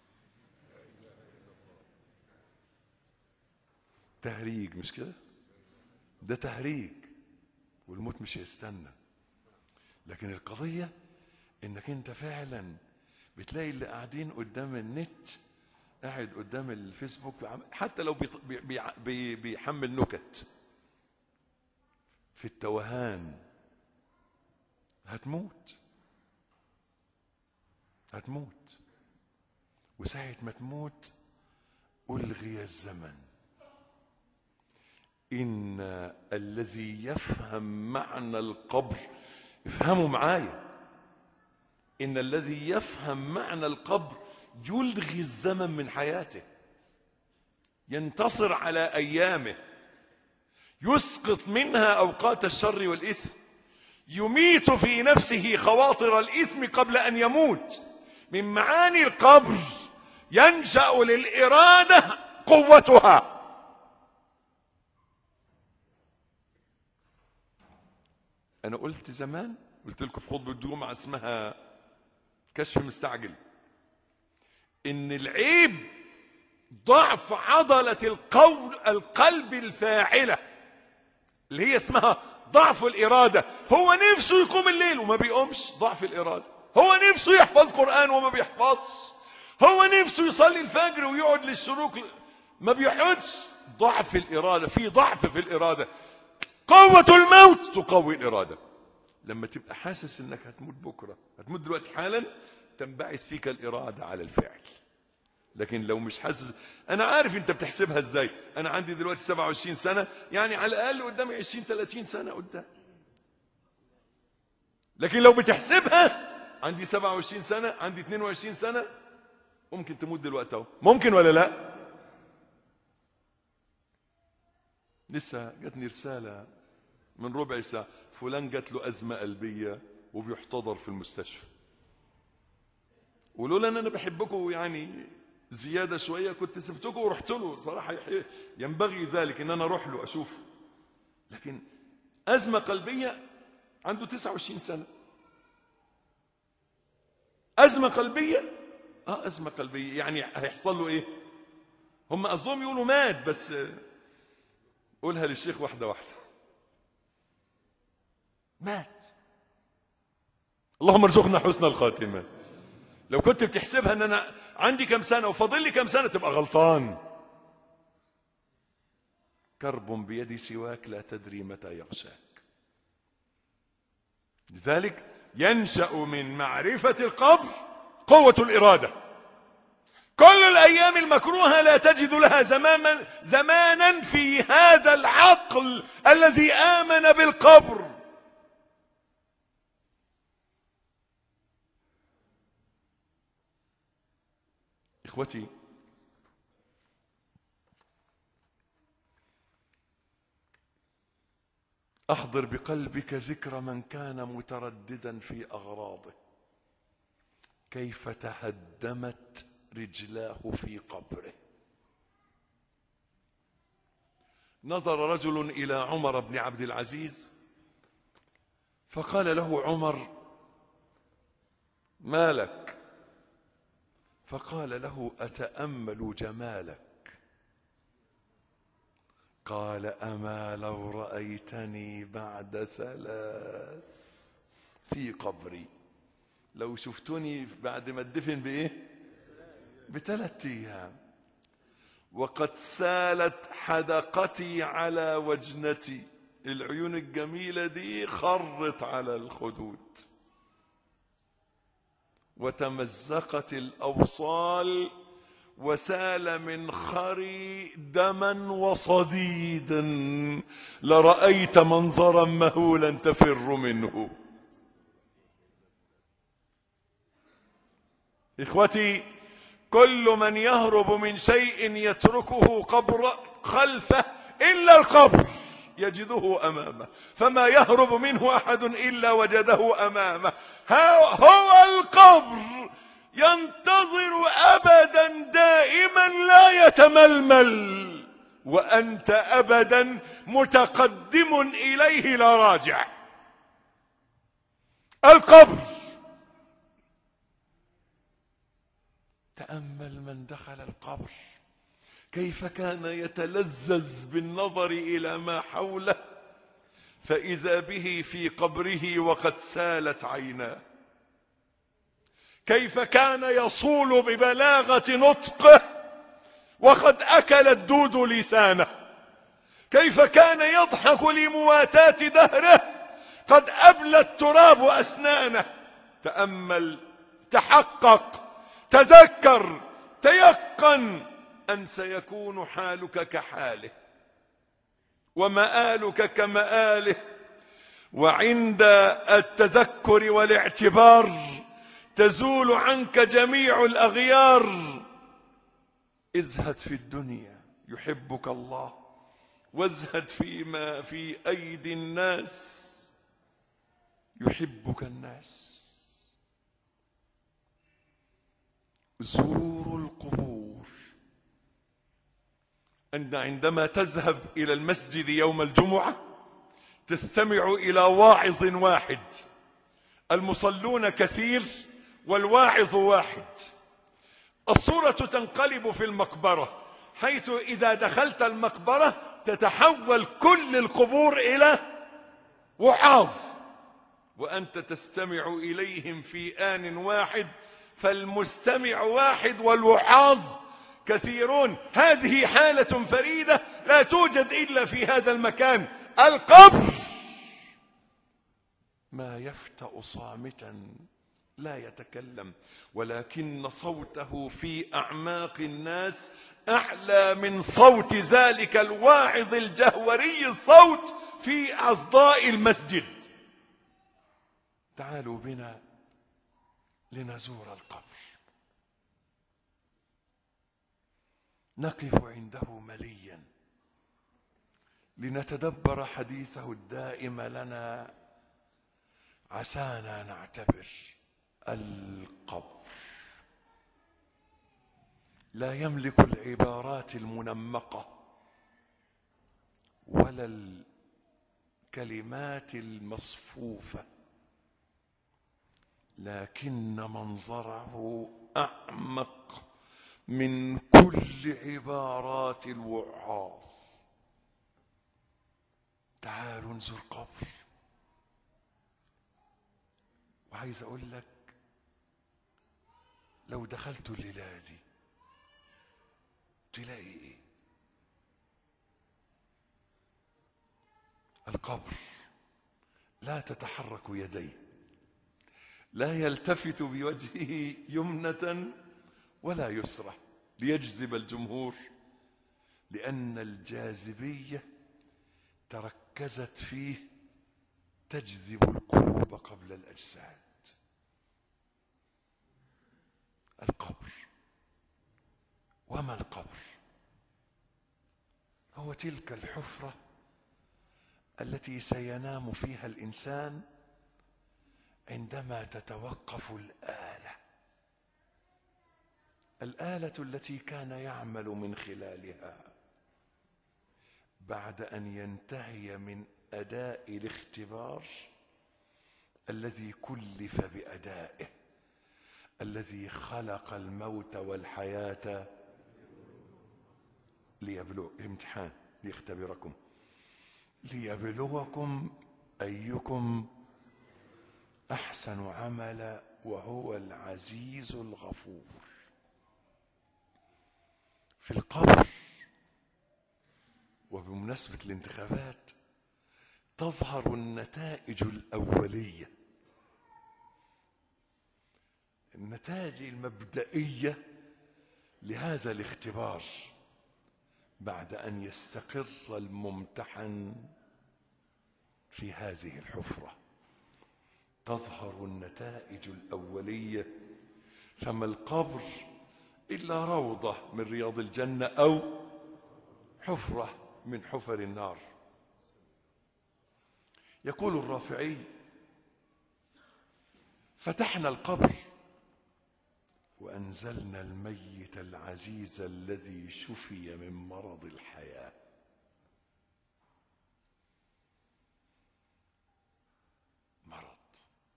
Speaker 2: تهريج مش كده ده تهريج والموت مش هيستنى لكن القضية انك انت فعلا بتلاقي اللي قاعدين قدام النت قاعد قدام الفيسبوك حتى لو بيط- بي- بي- بي- بيحمل نكت في التوهان هتموت هتموت وساعة ما تموت ألغي الزمن إن الذي يفهم معنى القبر افهموا معايا إن الذي يفهم معنى القبر يلغي الزمن من حياته ينتصر على أيامه يسقط منها أوقات الشر والإثم يميت في نفسه خواطر الإثم قبل أن يموت من معاني القبر ينشأ للإرادة قوتها أنا قلت زمان قلت لكم في خطبة الجمعة اسمها كشف مستعجل ان العيب ضعف عضلة القول القلب الفاعلة اللي هي اسمها ضعف الإرادة هو نفسه يقوم الليل وما بيقومش ضعف الإرادة هو نفسه يحفظ قرآن وما بيحفظش هو نفسه يصلي الفجر ويقعد للشروق ما بيقعدش ضعف الإرادة في ضعف في الإرادة قوة الموت تقوي الإرادة لما تبقى حاسس انك هتموت بكرة هتموت دلوقتي حالا تنبعث فيك الإرادة على الفعل لكن لو مش حاسس انا عارف انت بتحسبها ازاي انا عندي دلوقتي 27 سنة يعني على الاقل قدامي 20 30 سنة قدام لكن لو بتحسبها عندي 27 سنة عندي 22 سنة ممكن تموت دلوقتي اهو ممكن ولا لا لسه جاتني رسالة من ربع ساعة فلان جات له أزمة قلبية وبيحتضر في المستشفى ولولا ان انا بحبكم يعني زيادة شوية كنت سبتكم ورحت له صراحة ينبغي ذلك ان انا اروح له اشوفه لكن ازمة قلبية عنده 29 سنة ازمة قلبية اه ازمة قلبية يعني هيحصل له ايه هم قصدهم يقولوا مات بس قولها للشيخ واحدة واحدة مات اللهم ارزقنا حسن الخاتمة لو كنت بتحسبها ان انا عندي كم سنة وفاضل لي كم سنة تبقى غلطان كرب بيد سواك لا تدري متى يغشاك لذلك ينشأ من معرفة القبر قوة الإرادة كل الأيام المكروهة لا تجد لها زمانا, زمانا في هذا العقل الذي آمن بالقبر إخوتي أحضر بقلبك ذكر من كان مترددا في أغراضه كيف تهدمت رجلاه في قبره نظر رجل إلى عمر بن عبد العزيز فقال له عمر ما لك فقال له أتأمل جمالك قال أما لو رأيتني بعد ثلاث في قبري لو شفتني بعد ما ادفن بإيه بثلاث أيام وقد سالت حدقتي على وجنتي العيون الجميلة دي خرت على الخدود وتمزقت الأوصال وسال من خري دما وصديدا لرأيت منظرا مهولا تفر منه إخوتي كل من يهرب من شيء يتركه قبر خلفه إلا القبر يجده أمامه فما يهرب منه أحد إلا وجده أمامه هو القبر ينتظر أبدا دائما لا يتململ وأنت أبدا متقدم إليه لا راجع القبر تأمل من دخل القبر كيف كان يتلذذ بالنظر إلى ما حوله فإذا به في قبره وقد سالت عيناه كيف كان يصول ببلاغة نطقه وقد أكل الدود لسانه كيف كان يضحك لمواتاة دهره قد أبلى التراب أسنانه تأمل تحقق تذكر تيقن أن سيكون حالك كحاله ومآلك كمآله وعند التذكر والاعتبار تزول عنك جميع الأغيار ازهد في الدنيا يحبك الله وازهد فيما في أيدي الناس يحبك الناس زوروا القبور أن عندما تذهب إلى المسجد يوم الجمعة تستمع إلى واعظ واحد المصلون كثير والواعظ واحد الصورة تنقلب في المقبرة حيث إذا دخلت المقبرة تتحول كل القبور إلى وعاظ وأنت تستمع إليهم في آن واحد فالمستمع واحد والوعاظ كثيرون هذه حالة فريدة لا توجد إلا في هذا المكان القبر ما يفتأ صامتا لا يتكلم ولكن صوته في أعماق الناس أعلى من صوت ذلك الواعظ الجهوري الصوت في أصداء المسجد تعالوا بنا لنزور القبر نقف عنده مليا لنتدبر حديثه الدائم لنا عسانا نعتبر القبر لا يملك العبارات المنمقه ولا الكلمات المصفوفه لكن منظره اعمق من كل عبارات الوعاظ تعالوا نزور قبر وعايز اقول لك لو دخلت الليله دي تلاقي ايه القبر لا تتحرك يديه لا يلتفت بوجهه يمنة ولا يسرى ليجذب الجمهور لأن الجاذبية تركزت فيه تجذب القلوب قبل الأجساد القبر وما القبر هو تلك الحفرة التي سينام فيها الإنسان عندما تتوقف الآلة الآلة التي كان يعمل من خلالها بعد أن ينتهي من أداء الاختبار الذي كلف بأدائه الذي خلق الموت والحياة ليبلو امتحان ليختبركم ليبلوكم أيكم أحسن عملا وهو العزيز الغفور في القبر وبمناسبة الانتخابات تظهر النتائج الأولية النتائج المبدئية لهذا الاختبار بعد أن يستقر الممتحن في هذه الحفرة تظهر النتائج الأولية فما القبر إلا روضة من رياض الجنة أو حفرة من حفر النار يقول الرافعي فتحنا القبر وأنزلنا الميت العزيز الذي شفي من مرض الحياة مرض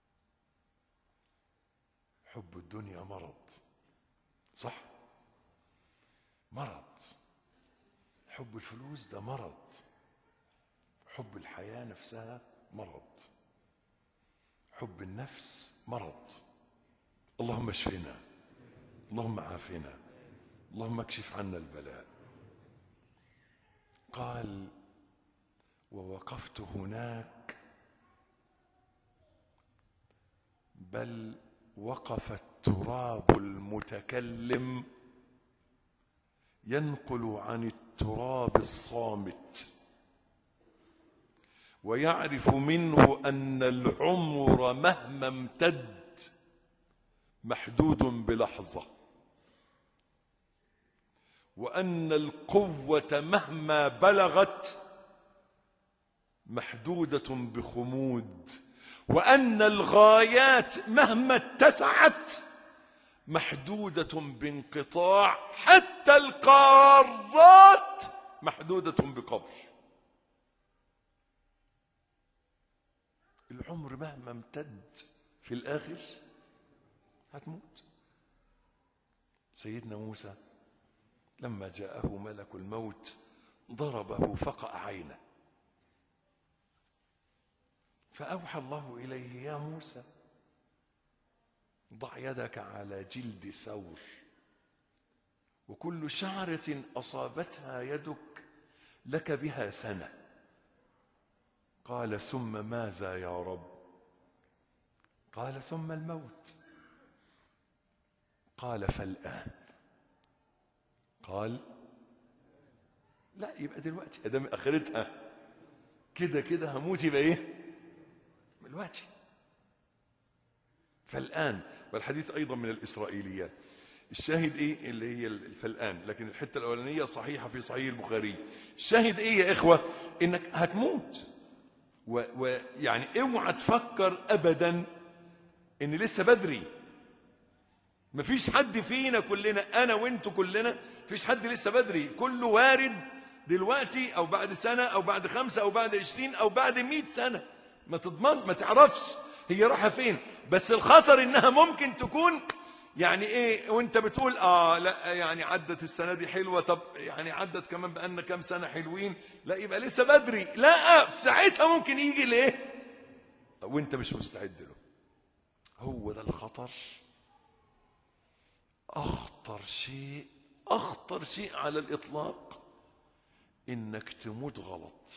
Speaker 2: حب الدنيا مرض صح مرض حب الفلوس ده مرض حب الحياة نفسها مرض حب النفس مرض اللهم اشفنا اللهم عافنا اللهم اكشف عنا البلاء قال ووقفت هناك بل وقف التراب المتكلم ينقل عن التراب الصامت ويعرف منه ان العمر مهما امتد محدود بلحظه وان القوه مهما بلغت محدوده بخمود وان الغايات مهما اتسعت محدوده بانقطاع حتى القارات محدوده بقبر العمر مهما امتد في الاخر هتموت سيدنا موسى لما جاءه ملك الموت ضربه فقأ عينه فأوحى الله إليه يا موسى ضع يدك على جلد ثور وكل شعرة أصابتها يدك لك بها سنة قال ثم ماذا يا رب قال ثم الموت قال فالآن قال لا يبقى دلوقتي ادام اخرتها كده كده هموت يبقى ايه دلوقتي فالان والحديث ايضا من الاسرائيليات الشاهد ايه اللي هي فالان لكن الحته الاولانيه صحيحه في صحيح البخاري الشاهد ايه يا اخوه انك هتموت ويعني اوعى تفكر ابدا ان لسه بدري مفيش حد فينا كلنا انا وانتوا كلنا مفيش حد لسه بدري كله وارد دلوقتي او بعد سنة او بعد خمسة او بعد عشرين او بعد مئة سنة ما تضمن ما تعرفش هي رايحة فين بس الخطر انها ممكن تكون يعني ايه وانت بتقول اه لا يعني عدت السنة دي حلوة طب يعني عدت كمان بقالنا كام سنة حلوين لا يبقى لسه بدري لا في ساعتها ممكن يجي ليه وانت مش مستعد له هو ده الخطر أخطر شيء أخطر شيء على الإطلاق إنك تموت غلط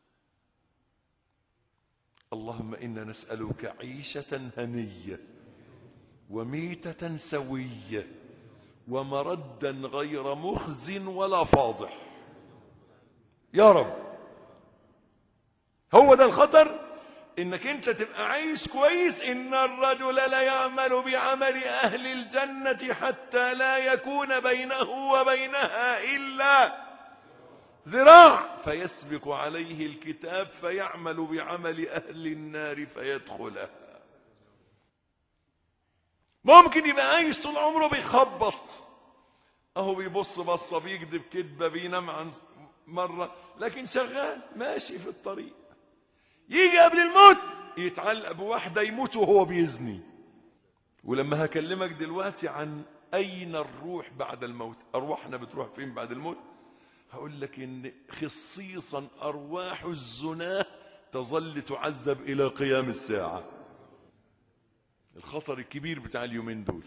Speaker 2: اللهم إنا نسألك عيشة هنية وميتة سوية ومردا غير مخز ولا فاضح يا رب هو ده الخطر انك انت تبقى عايش كويس ان الرجل لا يعمل بعمل اهل الجنة حتى لا يكون بينه وبينها الا ذراع فيسبق عليه الكتاب فيعمل بعمل اهل النار فيدخلها ممكن يبقى عايش طول عمره بيخبط اهو بيبص بصه بيكذب كذبه بينام عن مره لكن شغال ماشي في الطريق يجي قبل الموت يتعلق بواحدة يموت وهو بيزني ولما هكلمك دلوقتي عن أين الروح بعد الموت أرواحنا بتروح فين بعد الموت هقول لك إن خصيصا أرواح الزناة تظل تعذب إلى قيام الساعة الخطر الكبير بتاع اليومين دول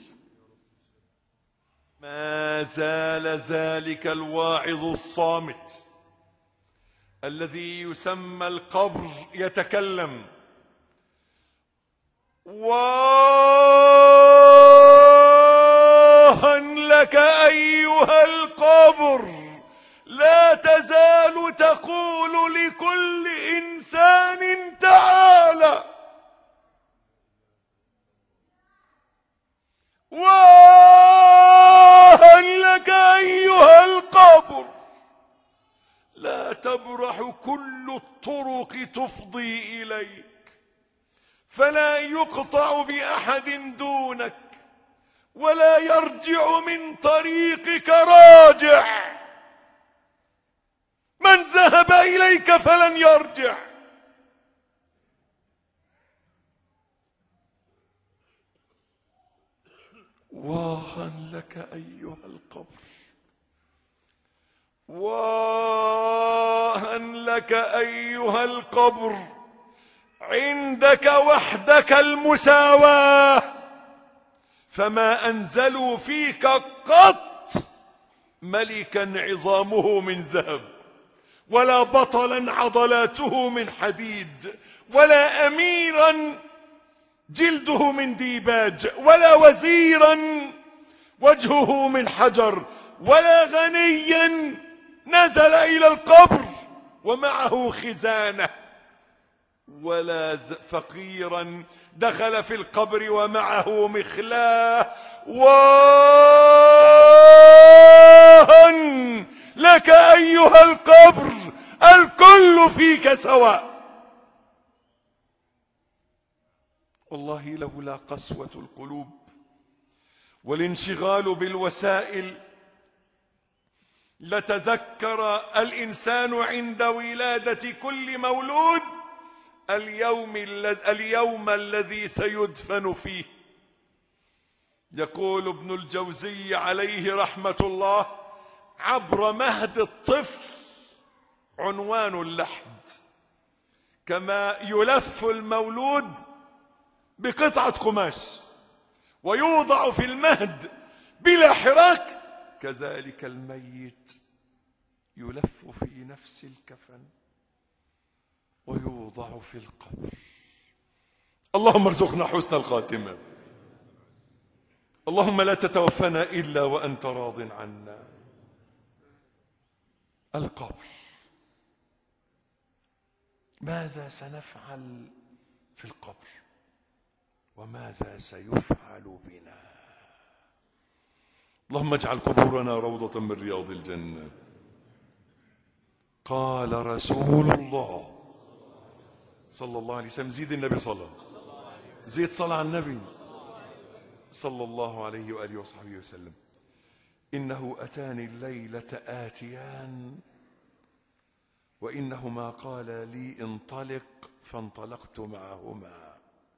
Speaker 2: ما زال ذلك الواعظ الصامت الذي يسمى القبر يتكلم واها لك ايها القبر لا تزال تقول لكل انسان تعالى واها لك ايها القبر لا تبرح كل الطرق تفضي اليك فلا يقطع باحد دونك ولا يرجع من طريقك راجع من ذهب اليك فلن يرجع واها لك ايها القبر واها لك ايها القبر عندك وحدك المساواه فما انزلوا فيك قط ملكا عظامه من ذهب ولا بطلا عضلاته من حديد ولا اميرا جلده من ديباج ولا وزيرا وجهه من حجر ولا غنيا نزل الى القبر ومعه خزانه ولا فقيرا دخل في القبر ومعه مخلاه واها لك ايها القبر الكل فيك سواء والله لولا قسوه القلوب والانشغال بالوسائل لتذكر الانسان عند ولاده كل مولود اليوم اليوم الذي سيدفن فيه يقول ابن الجوزي عليه رحمة الله عبر مهد الطفل عنوان اللحد كما يلف المولود بقطعة قماش ويوضع في المهد بلا حراك كذلك الميت يلف في نفس الكفن ويوضع في القبر اللهم ارزقنا حسن الخاتمة اللهم لا تتوفنا إلا وأنت راض عنا القبر ماذا سنفعل في القبر وماذا سيفعل بنا اللهم اجعل قبورنا روضة من رياض الجنة قال رسول الله صلى الله عليه وسلم زيد النبي صلى زيد صلى على النبي صلى الله عليه وآله وصحبه وسلم إنه أتاني الليلة آتيان وإنهما قالا لي انطلق فانطلقت معهما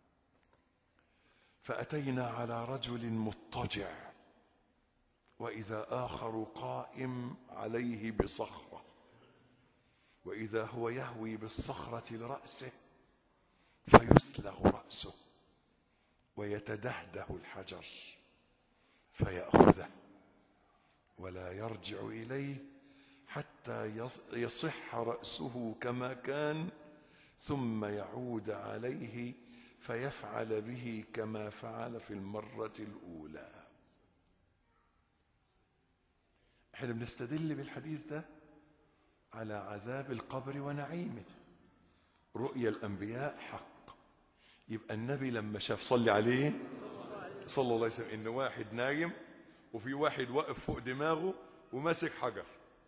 Speaker 2: فأتينا على رجل مضطجع وإذا آخر قائم عليه بصخرة وإذا هو يهوي بالصخرة لرأسه فيسلغ رأسه ويتدهده الحجر فيأخذه ولا يرجع إليه حتى يصح رأسه كما كان ثم يعود عليه فيفعل به كما فعل في المرة الأولى احنا بنستدل بالحديث ده على عذاب القبر ونعيمه رؤيا الأنبياء حق يبقى النبي لما شاف صلي عليه صلى الله عليه وسلم إن واحد نايم وفي واحد واقف فوق دماغه وماسك حجر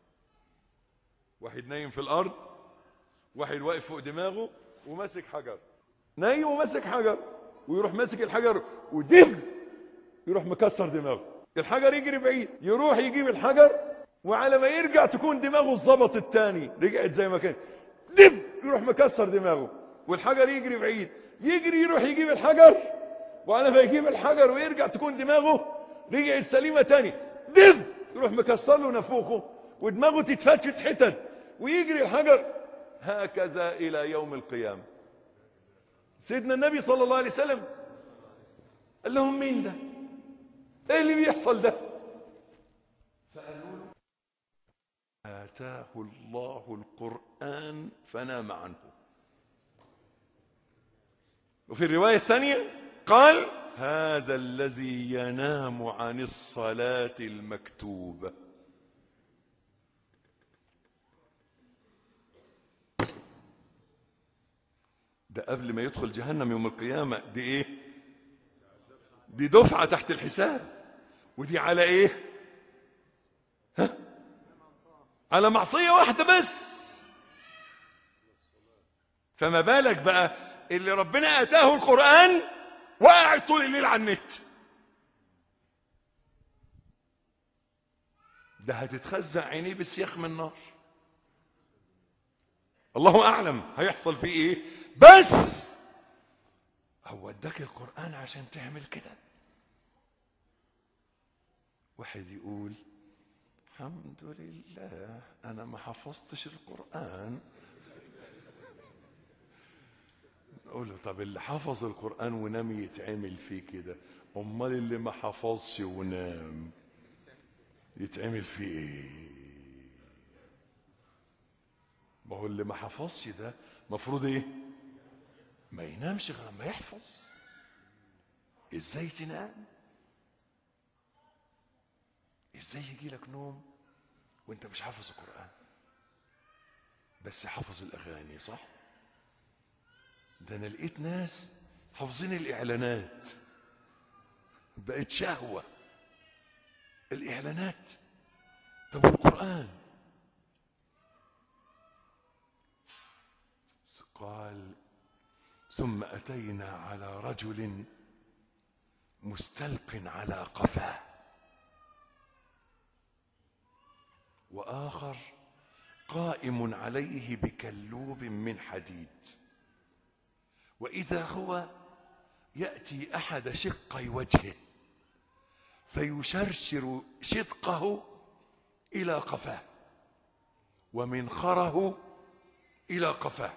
Speaker 2: واحد نايم في الأرض واحد واقف فوق دماغه وماسك حجر نايم وماسك حجر ويروح ماسك الحجر ودب يروح مكسر دماغه الحجر يجري بعيد يروح يجيب الحجر وعلى ما يرجع تكون دماغه الظبط التاني رجعت زي ما كان دب يروح مكسر دماغه والحجر يجري بعيد يجري يروح يجيب الحجر وعلى ما يجيب الحجر ويرجع تكون دماغه رجعت سليمة تاني دب يروح مكسر له نافوخه ودماغه تتفتفت حتت ويجري الحجر هكذا إلى يوم القيامة سيدنا النبي صلى الله عليه وسلم قال لهم مين ده ايه اللي بيحصل ده فقالوا له آتاه الله القرآن فنام عنه وفي الرواية الثانية قال هذا الذي ينام عن الصلاة المكتوبة ده قبل ما يدخل جهنم يوم القيامة دي ايه دي دفعة تحت الحساب ودي على ايه ها على معصية واحدة بس فما بالك بقى اللي ربنا اتاه القرآن وقاعد طول الليل على النت ده هتتخزع عينيه بسياخ من نار الله اعلم هيحصل فيه ايه بس هو اداك القران عشان تعمل كده واحد يقول الحمد لله انا ما حفظتش القران نقول له طب اللي حفظ القران ونام يتعمل فيه كده امال اللي ما حفظش ونام يتعمل فيه ايه ما هو اللي ما حفظش ده مفروض ايه ما ينامش غير لما يحفظ ازاي تنام ازاي يجي لك نوم وانت مش حافظ القران بس حافظ الاغاني صح ده انا لقيت ناس حافظين الاعلانات بقت شهوه الاعلانات طب القران قال ثم اتينا على رجل مستلق على قفاه واخر قائم عليه بكلوب من حديد واذا هو ياتي احد شقي وجهه فيشرشر شدقه إلى قفاه ومنخره إلى قفاه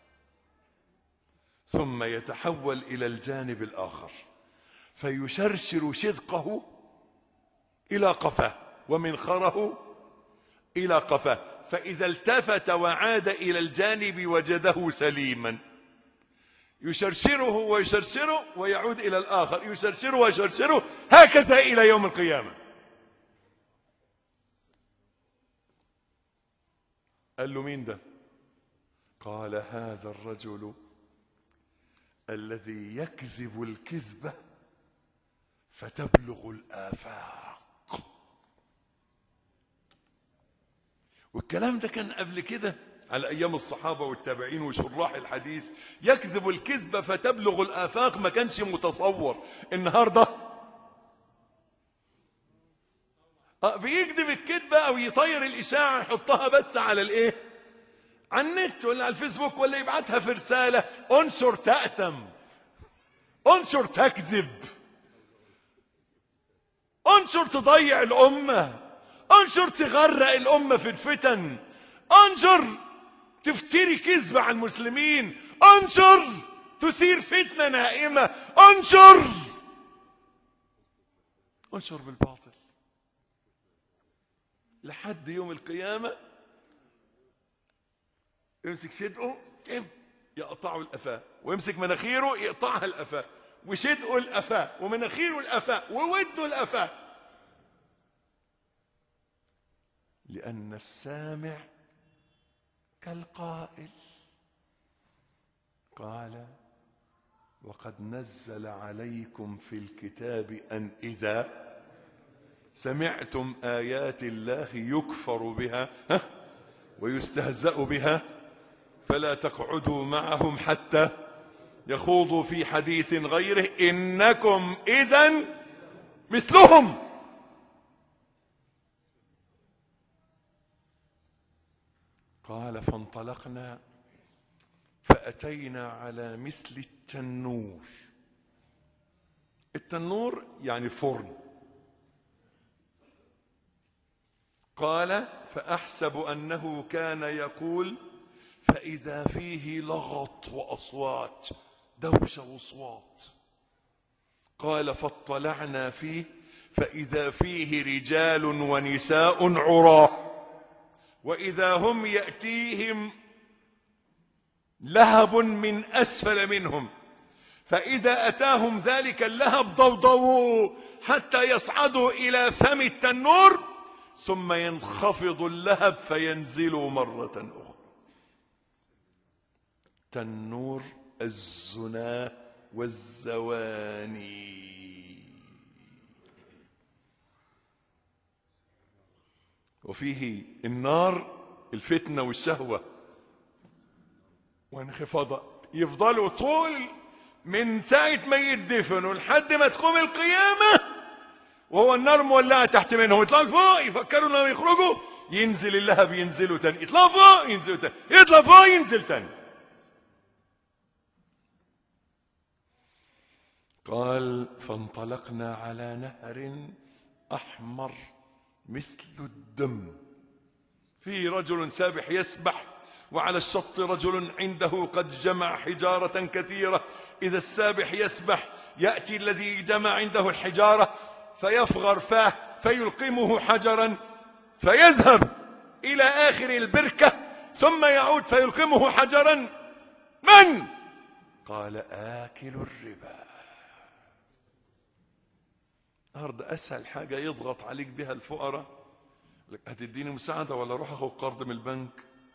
Speaker 2: ثم يتحول إلى الجانب الآخر فيشرشر شدقه إلى قفاه ومنخره إلى قفاه فإذا التفت وعاد إلى الجانب وجده سليما يشرشره ويشرشره ويعود إلى الآخر يشرشره ويشرشره هكذا إلى يوم القيامة قال له مين ده قال هذا الرجل الذي يكذب الكذبة فتبلغ الآفاق والكلام ده كان قبل كده على أيام الصحابة والتابعين وشراح الحديث يكذب الكذبة فتبلغ الآفاق ما كانش متصور النهاردة آه بيكذب الكذبة أو يطير الإشاعة يحطها بس على الإيه على النت ولا على الفيسبوك ولا يبعتها في رسالة انشر تأثم انشر تكذب انشر تضيع الأمة انشر تغرق الأمة في الفتن انشر تفتري كذب على المسلمين انشر تثير فتنة نائمة انشر انشر بالباطل لحد يوم القيامة يمسك شدقه كم يقطعه الأفاء ويمسك مناخيره يقطعها الأفاء وشدقه الأفاء ومناخيره الأفاء وودنه الأفاء لأن السامع كالقائل قال وقد نزل عليكم في الكتاب أن إذا سمعتم آيات الله يكفر بها ها ويستهزأ بها فلا تقعدوا معهم حتى يخوضوا في حديث غيره إنكم إذا مثلهم قال فانطلقنا فأتينا على مثل التنور التنور يعني فرن قال فأحسب أنه كان يقول فإذا فيه لغط وأصوات دوشة وصوات قال فاطلعنا فيه فإذا فيه رجال ونساء عراه وإذا هم يأتيهم لهب من أسفل منهم فإذا أتاهم ذلك اللهب ضوضوا حتى يصعدوا إلى فم التنور ثم ينخفض اللهب فينزلوا مرة أخرى تنور الزنا والزواني وفيه النار الفتنة والشهوة وانخفاض يفضلوا طول من ساعة ما يدفنوا لحد ما تقوم القيامة وهو النار مولعة تحت منهم يطلعوا فوق يفكروا انهم يخرجوا ينزل اللهب ينزلوا تاني يطلعوا فوق ينزلوا تاني يطلع فوق ينزل تاني قال فانطلقنا على نهر أحمر مثل الدم في رجل سابح يسبح وعلى الشط رجل عنده قد جمع حجارة كثيرة إذا السابح يسبح يأتي الذي جمع عنده الحجارة فيفغر فاه فيلقمه حجرا فيذهب إلى آخر البركة ثم يعود فيلقمه حجرا من؟ قال آكل الربا النهارده اسهل حاجه يضغط عليك بها الفقراء لك هتديني مساعده ولا اروح اخد قرض من البنك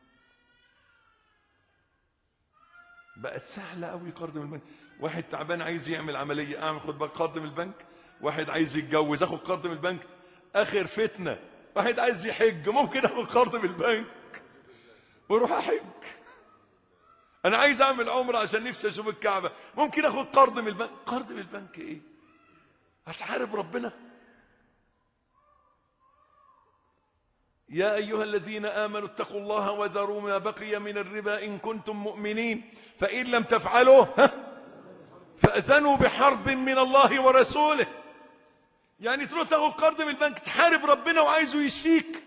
Speaker 2: بقت سهله قوي قرض من البنك واحد تعبان عايز يعمل عمليه اعمل خد بقى قرض من البنك واحد عايز يتجوز اخد قرض من البنك اخر فتنه واحد عايز يحج ممكن اخد قرض من البنك واروح احج انا عايز اعمل عمره عشان نفسي اشوف الكعبه ممكن اخد قرض من البنك قرض من البنك ايه هتحارب ربنا يا أيها الذين آمنوا اتقوا الله وذروا ما بقي من الربا إن كنتم مؤمنين فإن لم تفعلوا ها فأذنوا بحرب من الله ورسوله يعني تروح تاخد قرض من البنك تحارب ربنا وعايزه يشفيك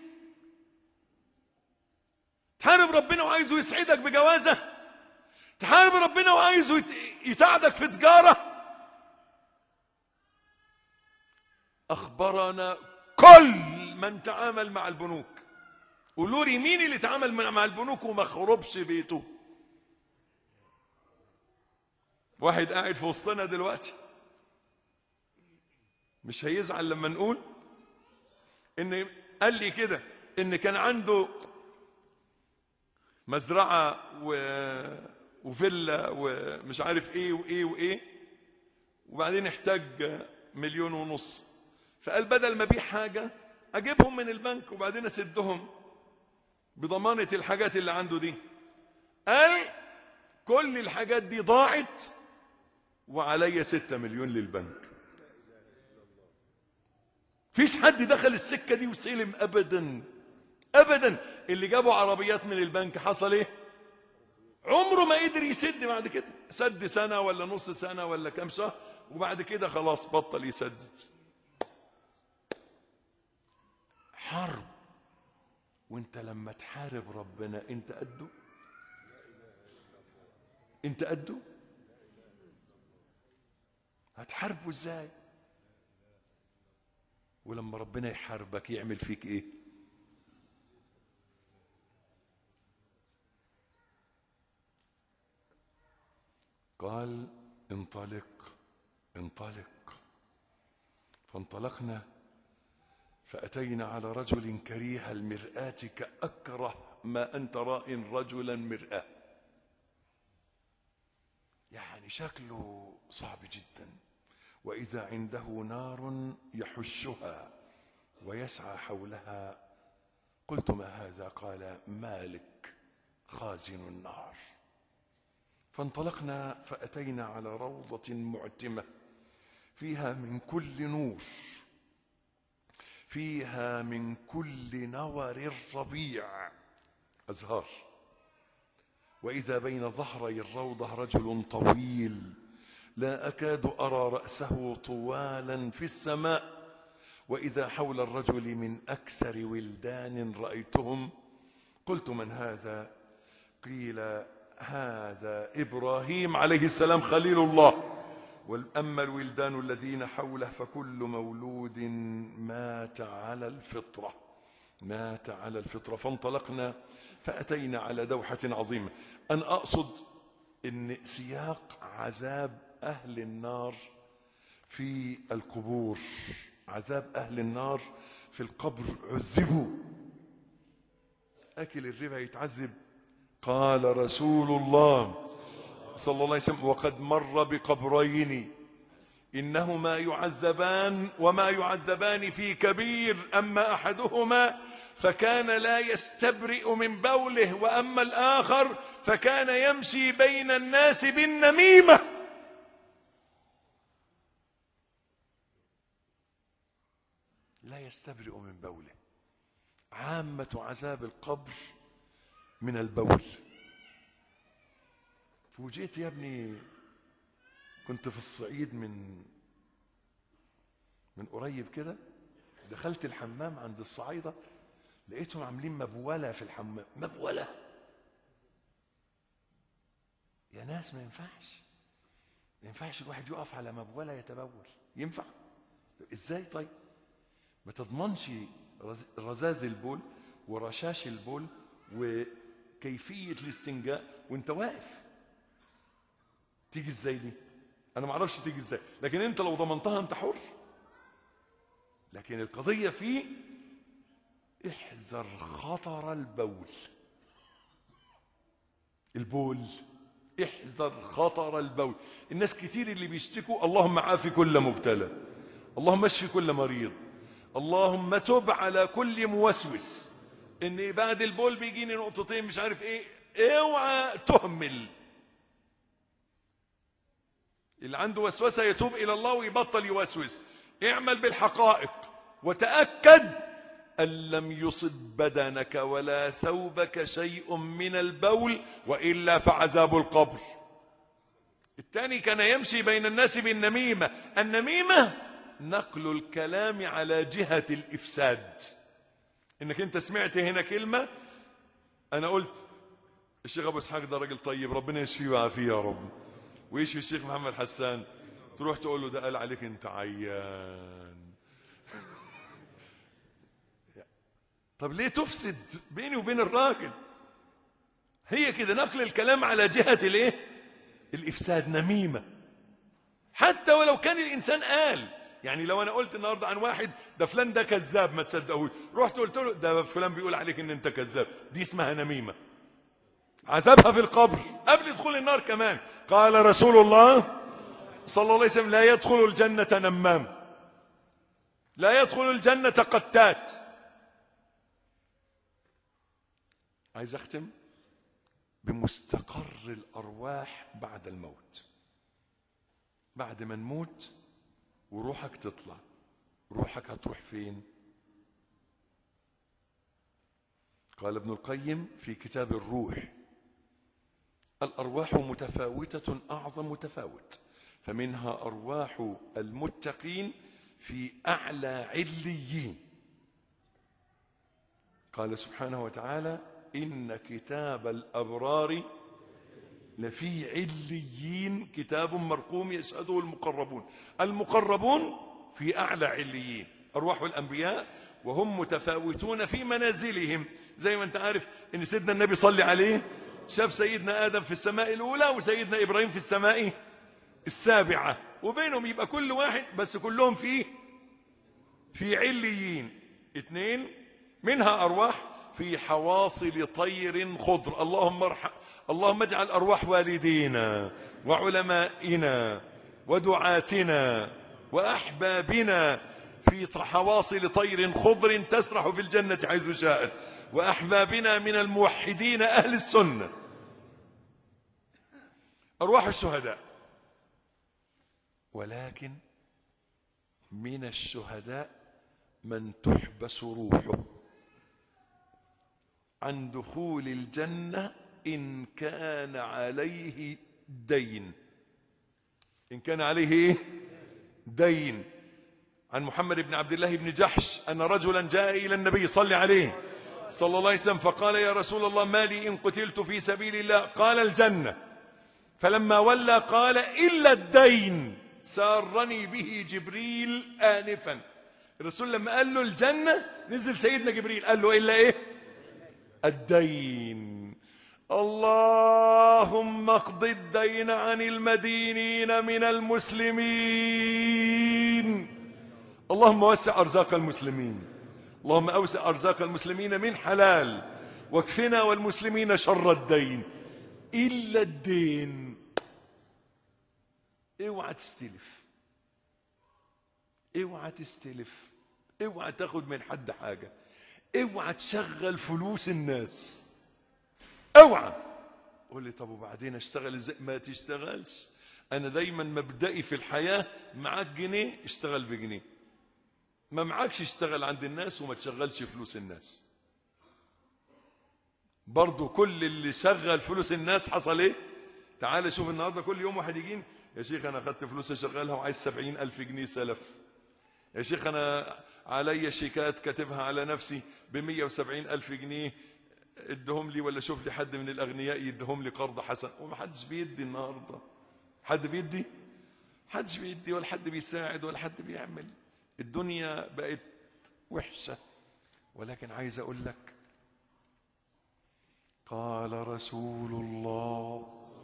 Speaker 2: تحارب ربنا وعايزه يسعدك بجوازه تحارب ربنا وعايزه يت- يساعدك في تجاره اخبرنا كل من تعامل مع البنوك قولوا لي مين اللي تعامل مع مع البنوك وما خربش بيته واحد قاعد في وسطنا دلوقتي مش هيزعل لما نقول ان قال لي كده ان كان عنده مزرعه و... وفيلا ومش عارف ايه وايه وايه وبعدين احتاج مليون ونص فقال بدل ما ابيع حاجه اجيبهم من البنك وبعدين اسدهم بضمانه الحاجات اللي عنده دي قال كل الحاجات دي ضاعت وعليا ستة مليون للبنك فيش حد دخل السكة دي وسلم أبدا أبدا اللي جابوا عربيات من البنك حصل إيه عمره ما قدر يسد بعد كده سد سنة ولا نص سنة ولا كام شهر وبعد كده خلاص بطل يسدد حرب وانت لما تحارب ربنا انت قده انت قده هتحاربه ازاي ولما ربنا يحاربك يعمل فيك ايه قال انطلق انطلق فانطلقنا فأتينا على رجل كريه المرآة كأكره ما أنت راء رجلا مرآة يعني شكله صعب جدا وإذا عنده نار يحشها ويسعى حولها قلت ما هذا قال مالك خازن النار فانطلقنا فأتينا على روضة معتمة فيها من كل نور فيها من كل نور الربيع أزهار وإذا بين ظهري الروضة رجل طويل لا أكاد أرى رأسه طوالا في السماء وإذا حول الرجل من أكثر ولدان رأيتهم قلت من هذا قيل هذا إبراهيم عليه السلام خليل الله وأما الولدان الذين حوله فكل مولود مات على الفطرة مات على الفطرة فانطلقنا فأتينا على دوحة عظيمة أن أقصد أن سياق عذاب أهل النار في القبور عذاب أهل النار في القبر عذبوا أكل الربا يتعذب قال رسول الله صلى الله عليه وسلم وقد مر بقبرين إنهما يعذبان وما يعذبان في كبير أما أحدهما فكان لا يستبرئ من بوله وأما الآخر فكان يمشي بين الناس بالنميمة لا يستبرئ من بوله عامة عذاب القبر من البول فوجئت يا ابني كنت في الصعيد من من قريب كده دخلت الحمام عند الصعايدة لقيتهم عاملين مبولة في الحمام مبولة يا ناس ما ينفعش ما ينفعش الواحد يقف على مبولة يتبول ينفع ازاي طيب ما تضمنش رز- رذاذ البول ورشاش البول وكيفية الاستنجاء وانت واقف تيجي ازاي دي انا ما اعرفش تيجي ازاي لكن انت لو ضمنتها انت حر لكن القضية في احذر خطر البول البول احذر خطر البول الناس كتير اللي بيشتكوا اللهم عافي كل مبتلى اللهم اشفي كل مريض اللهم تب على كل موسوس ان بعد البول بيجيني نقطتين مش عارف ايه اوعى تهمل اللي عنده وسوسه يتوب الى الله ويبطل يوسوس اعمل بالحقائق وتاكد ان لم يصب بدنك ولا ثوبك شيء من البول والا فعذاب القبر الثاني كان يمشي بين الناس بالنميمه النميمه نقل الكلام على جهة الإفساد إنك أنت سمعت هنا كلمة أنا قلت الشيخ أبو إسحاق ده راجل طيب ربنا يشفيه ويعافيه يا رب ويشفي الشيخ محمد حسان تروح تقول له ده قال عليك أنت عيان طب ليه تفسد بيني وبين الراجل هي كده نقل الكلام على جهة الايه الإفساد نميمة حتى ولو كان الإنسان قال يعني لو أنا قلت النهاردة عن واحد ده فلان ده كذاب ما تصدقوش رحت قلت له ده فلان بيقول عليك إن أنت كذاب دي اسمها نميمة عذابها في القبر قبل دخول النار كمان قال رسول الله صلى الله عليه وسلم لا يدخل الجنة نمام لا يدخل الجنة قتات عايز أختم بمستقر الأرواح بعد الموت بعد ما نموت وروحك تطلع روحك هتروح فين قال ابن القيم في كتاب الروح الأرواح متفاوتة أعظم متفاوت فمنها أرواح المتقين في أعلى عليين قال سبحانه وتعالى إن كتاب الأبرار لفي عليين كتاب مرقوم يشهده المقربون المقربون في أعلى عليين أرواح الأنبياء وهم متفاوتون في منازلهم زي ما أنت عارف إن سيدنا النبي صلى عليه شاف سيدنا آدم في السماء الأولى وسيدنا إبراهيم في السماء السابعة وبينهم يبقى كل واحد بس كلهم في في عليين اثنين منها أرواح في حواصل طير خضر اللهم ارحم اللهم اجعل أرواح والدينا وعلمائنا ودعاتنا وأحبابنا في حواصل طير خضر تسرح في الجنة حيث شاءت وأحبابنا من الموحدين أهل السنة أرواح الشهداء ولكن من الشهداء من تحبس روحه عن دخول الجنة إن كان عليه دين إن كان عليه إيه؟ دين عن محمد بن عبد الله بن جحش أن رجلا جاء إلى النبي صلى عليه صلى الله عليه وسلم فقال يا رسول الله ما لي إن قتلت في سبيل الله قال الجنة فلما ولى قال إلا الدين سارني به جبريل آنفا الرسول لما قال له الجنة نزل سيدنا جبريل قال له إلا إيه الدين اللهم اقض الدين عن المدينين من المسلمين اللهم وسع أرزاق المسلمين اللهم أوسع أرزاق المسلمين من حلال واكفنا والمسلمين شر الدين إلا الدين اوعى تستلف اوعى تستلف اوعى تاخد من حد حاجة اوعى تشغل فلوس الناس اوعى قول لي طب وبعدين اشتغل ازاي ما تشتغلش انا دايما مبدئي في الحياة معاك جنيه اشتغل بجنيه ما معكش اشتغل عند الناس وما تشغلش فلوس الناس برضو كل اللي شغل فلوس الناس حصل ايه تعال شوف النهاردة كل يوم واحد يجين يا شيخ انا اخدت فلوس اشغلها وعايز سبعين الف جنيه سلف يا شيخ انا علي شيكات كاتبها على نفسي بمية وسبعين الف جنيه ادهم لي ولا شوف لي حد من الاغنياء يدهم لي قرض حسن ومحدش بيدي النهارده حد بيدي حدش بيدي ولا حد بيساعد ولا حد بيعمل الدنيا بقت وحشة ولكن عايز أقول لك قال رسول الله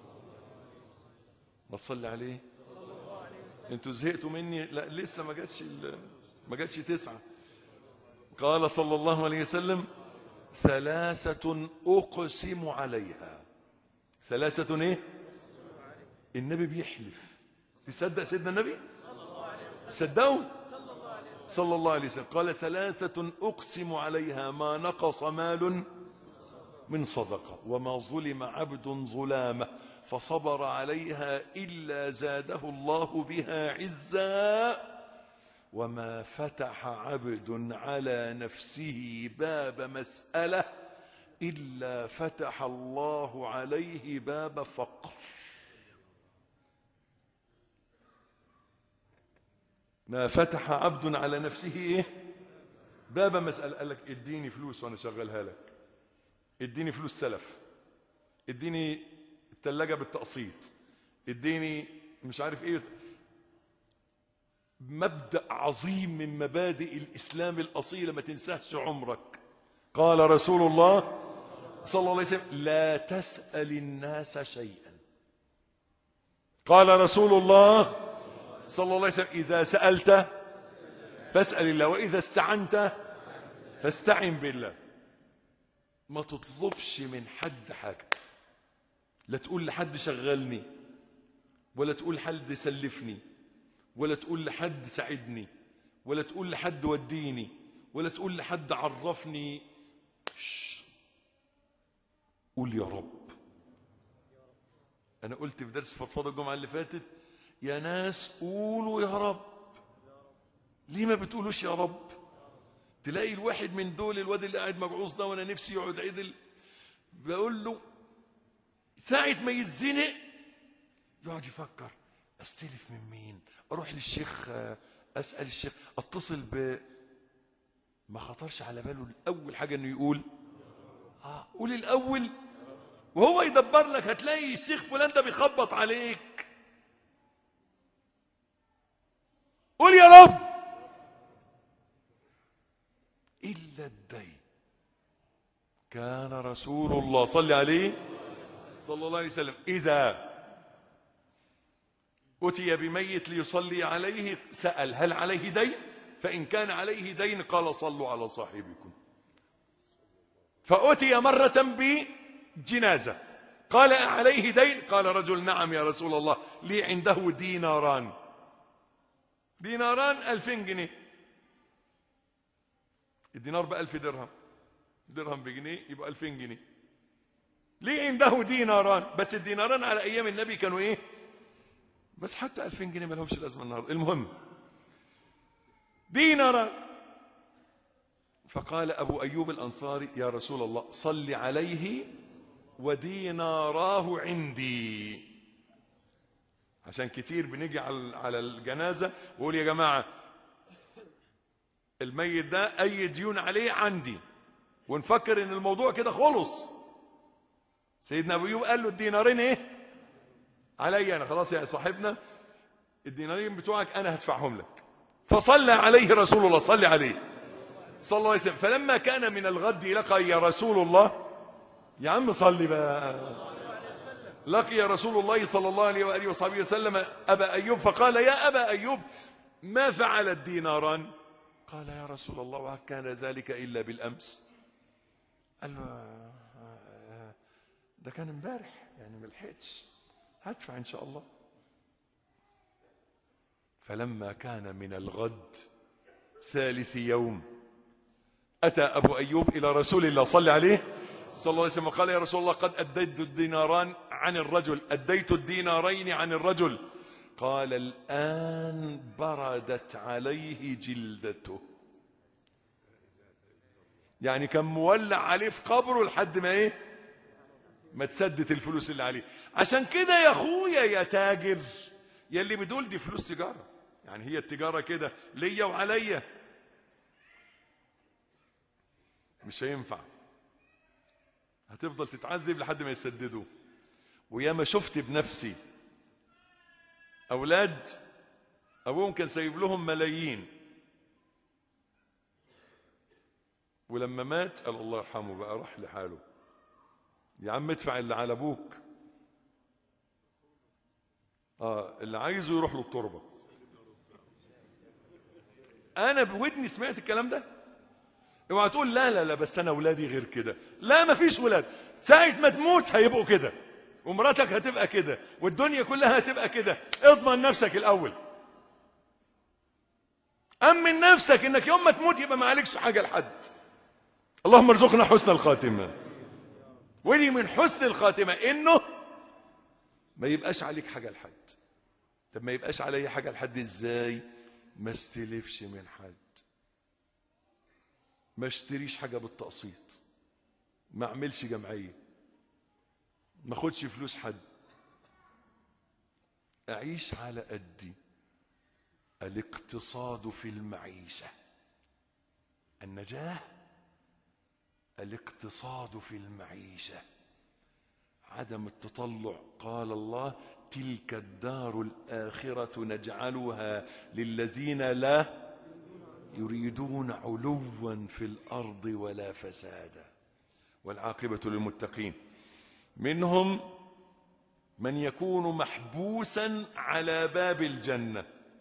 Speaker 2: ما تصلي عليه انتوا زهقتوا مني لا لسه ما جاتش ما جاتش تسعة قال صلى الله عليه وسلم ثلاثة أقسم عليها ثلاثة ايه النبي بيحلف تصدق سيدنا النبي صدقوا صلى الله عليه وسلم قال ثلاثة أقسم عليها ما نقص مال من صدقة وما ظلم عبد ظلامة فصبر عليها إلا زاده الله بها عزا وما فتح عبد على نفسه باب مسألة إلا فتح الله عليه باب فقر ما فتح عبد على نفسه ايه باب مسألة قال لك اديني فلوس وانا شغلها لك اديني فلوس سلف اديني التلاجة بالتقسيط اديني مش عارف ايه مبدأ عظيم من مبادئ الإسلام الأصيلة ما تنساهش عمرك قال رسول الله صلى الله عليه وسلم لا تسأل الناس شيئا قال رسول الله صلى الله عليه وسلم إذا سألت فاسأل الله وإذا استعنت فاستعن بالله ما تطلبش من حد حاجة لا تقول لحد شغلني ولا تقول لحد سلفني ولا تقول لحد ساعدني ولا تقول لحد وديني ولا تقول لحد عرفني شش. قول يا رب انا قلت في درس فضفضه الجمعه اللي فاتت يا ناس قولوا يا رب ليه ما بتقولوش يا رب تلاقي الواحد من دول الواد اللي قاعد مجعوص ده وانا نفسي يقعد عدل بقول له ساعة ما يتزنق يقعد يفكر استلف من مين اروح للشيخ آه، اسال الشيخ اتصل ب ما خطرش على باله الاول حاجه انه يقول اه قول الاول وهو يدبر لك هتلاقي الشيخ فلان ده بيخبط عليك قول يا رب الا الدين كان رسول الله صلى عليه صلى الله عليه وسلم اذا أتي بميت ليصلي عليه سأل هل عليه دين فإن كان عليه دين قال صلوا على صاحبكم فأتي مرة بجنازة قال عليه دين قال رجل نعم يا رسول الله لي عنده ديناران ديناران ألفين جنيه الدينار بألف درهم درهم بجنيه يبقى ألفين جنيه ليه عنده ديناران بس الديناران على أيام النبي كانوا إيه بس حتى 2000 جنيه ما لهمش لازمه النهارده المهم دينارا فقال ابو ايوب الانصاري يا رسول الله صل عليه وديناراه عندي عشان كتير بنيجي على على الجنازه ويقول يا جماعه الميت ده اي ديون عليه عندي ونفكر ان الموضوع كده خلص سيدنا ابو ايوب قال له الدينارين ايه علي انا خلاص يا صاحبنا الدينارين بتوعك انا هدفعهم لك فصلى عليه رسول الله صلى عليه صلى الله عليه وسلم فلما كان من الغد لقى يا رسول الله يا عم صلي بقى لقي رسول الله صلى الله عليه واله وصحبه وسلم ابا ايوب فقال يا ابا ايوب ما فعل الديناران قال يا رسول الله وهل كان ذلك الا بالامس قال له آه، آه، ده كان امبارح يعني ما لحقتش هدفع ان شاء الله فلما كان من الغد ثالث يوم اتى ابو ايوب الى رسول الله صلى عليه صلى الله عليه وسلم وقال يا رسول الله قد اديت الديناران عن الرجل اديت الدينارين عن الرجل قال الان بردت عليه جلدته يعني كان مولع عليه في قبره لحد ما ايه ما تسدت الفلوس اللي عليه عشان كده يا اخويا يا تاجر يا اللي بتقول دي فلوس تجاره يعني هي التجاره كده ليا وعليا مش هينفع هتفضل تتعذب لحد ما يسددوا وياما شفت بنفسي اولاد ابوهم كان سايب لهم ملايين ولما مات قال الله يرحمه بقى راح لحاله يا عم ادفع اللي على ابوك اه اللي عايزه يروح له التربه انا بودني سمعت الكلام ده اوعى تقول لا لا لا بس انا ولادي غير كده لا ما فيش ولاد ساعه ما تموت هيبقوا كده ومراتك هتبقى كده والدنيا كلها هتبقى كده اضمن نفسك الاول امن نفسك انك يوم ما تموت يبقى ما عليكش حاجه لحد اللهم ارزقنا حسن الخاتمه ودي من حسن الخاتمه انه ما يبقاش عليك حاجه لحد طب ما يبقاش علي حاجه لحد ازاي ما استلفش من حد ما اشتريش حاجه بالتقسيط ما اعملش جمعيه ما اخدش فلوس حد اعيش على قدي الاقتصاد في المعيشة النجاة الاقتصاد في المعيشة عدم التطلع قال الله تلك الدار الآخرة نجعلها للذين لا يريدون علوا في الأرض ولا فسادا والعاقبة للمتقين منهم من يكون محبوسا على باب الجنة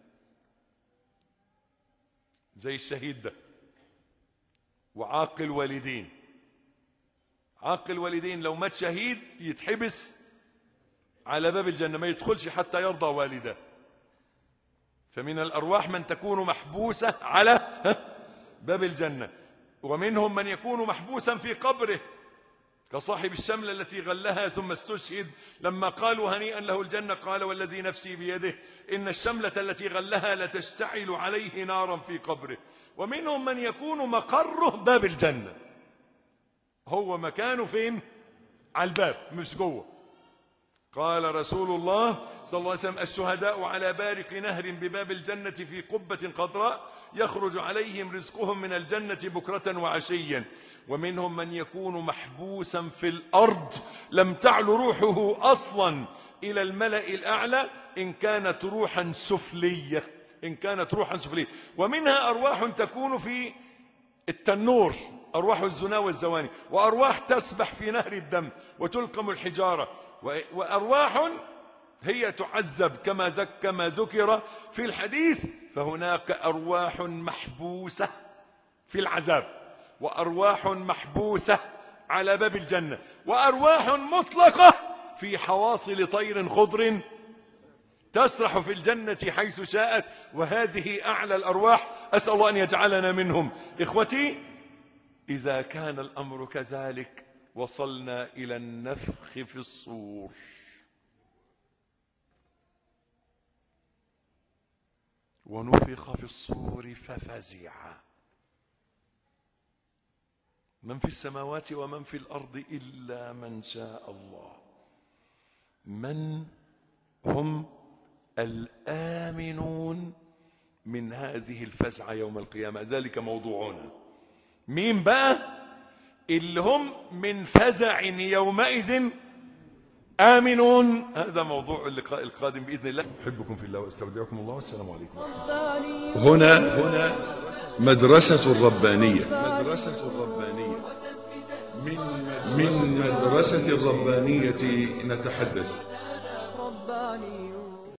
Speaker 2: زي الشهيد ده وعاقل والدين عاقل والدين لو مات شهيد يتحبس على باب الجنة ما يدخلش حتى يرضى والده فمن الأرواح من تكون محبوسة على باب الجنة ومنهم من يكون محبوسا في قبره كصاحب الشملة التي غلها ثم استشهد لما قالوا هنيئا له الجنة قال والذي نفسي بيده إن الشملة التي غلها لتشتعل عليه نارا في قبره ومنهم من يكون مقره باب الجنة هو مكانه فين على الباب مش جوه قال رسول الله صلى الله عليه وسلم الشهداء على بارق نهر بباب الجنة في قبة خضراء يخرج عليهم رزقهم من الجنة بكرة وعشيا ومنهم من يكون محبوسا في الأرض لم تعل روحه أصلا إلى الملأ الأعلى إن كانت روحا سفلية إن كانت روحا سفلية ومنها أرواح تكون في التنور أرواح الزنا والزواني وأرواح تسبح في نهر الدم وتلقم الحجارة وأرواح هي تعذب كما ذك كما ذكر في الحديث فهناك أرواح محبوسة في العذاب وأرواح محبوسة على باب الجنة وأرواح مطلقة في حواصل طير خضر تسرح في الجنة حيث شاءت وهذه أعلى الأرواح أسأل الله أن يجعلنا منهم إخوتي إذا كان الأمر كذلك وصلنا إلى النفخ في الصور ونفخ في الصور ففزع من في السماوات ومن في الأرض إلا من شاء الله من هم الآمنون من هذه الفزعة يوم القيامة ذلك موضوعنا مين بقى اللي هم من فزع يومئذ آمنون هذا موضوع اللقاء القادم بإذن الله أحبكم في الله وأستودعكم الله والسلام عليكم
Speaker 1: هنا هنا مدرسة الربانية مدرسة الربانية من من مدرسة الربانية نتحدث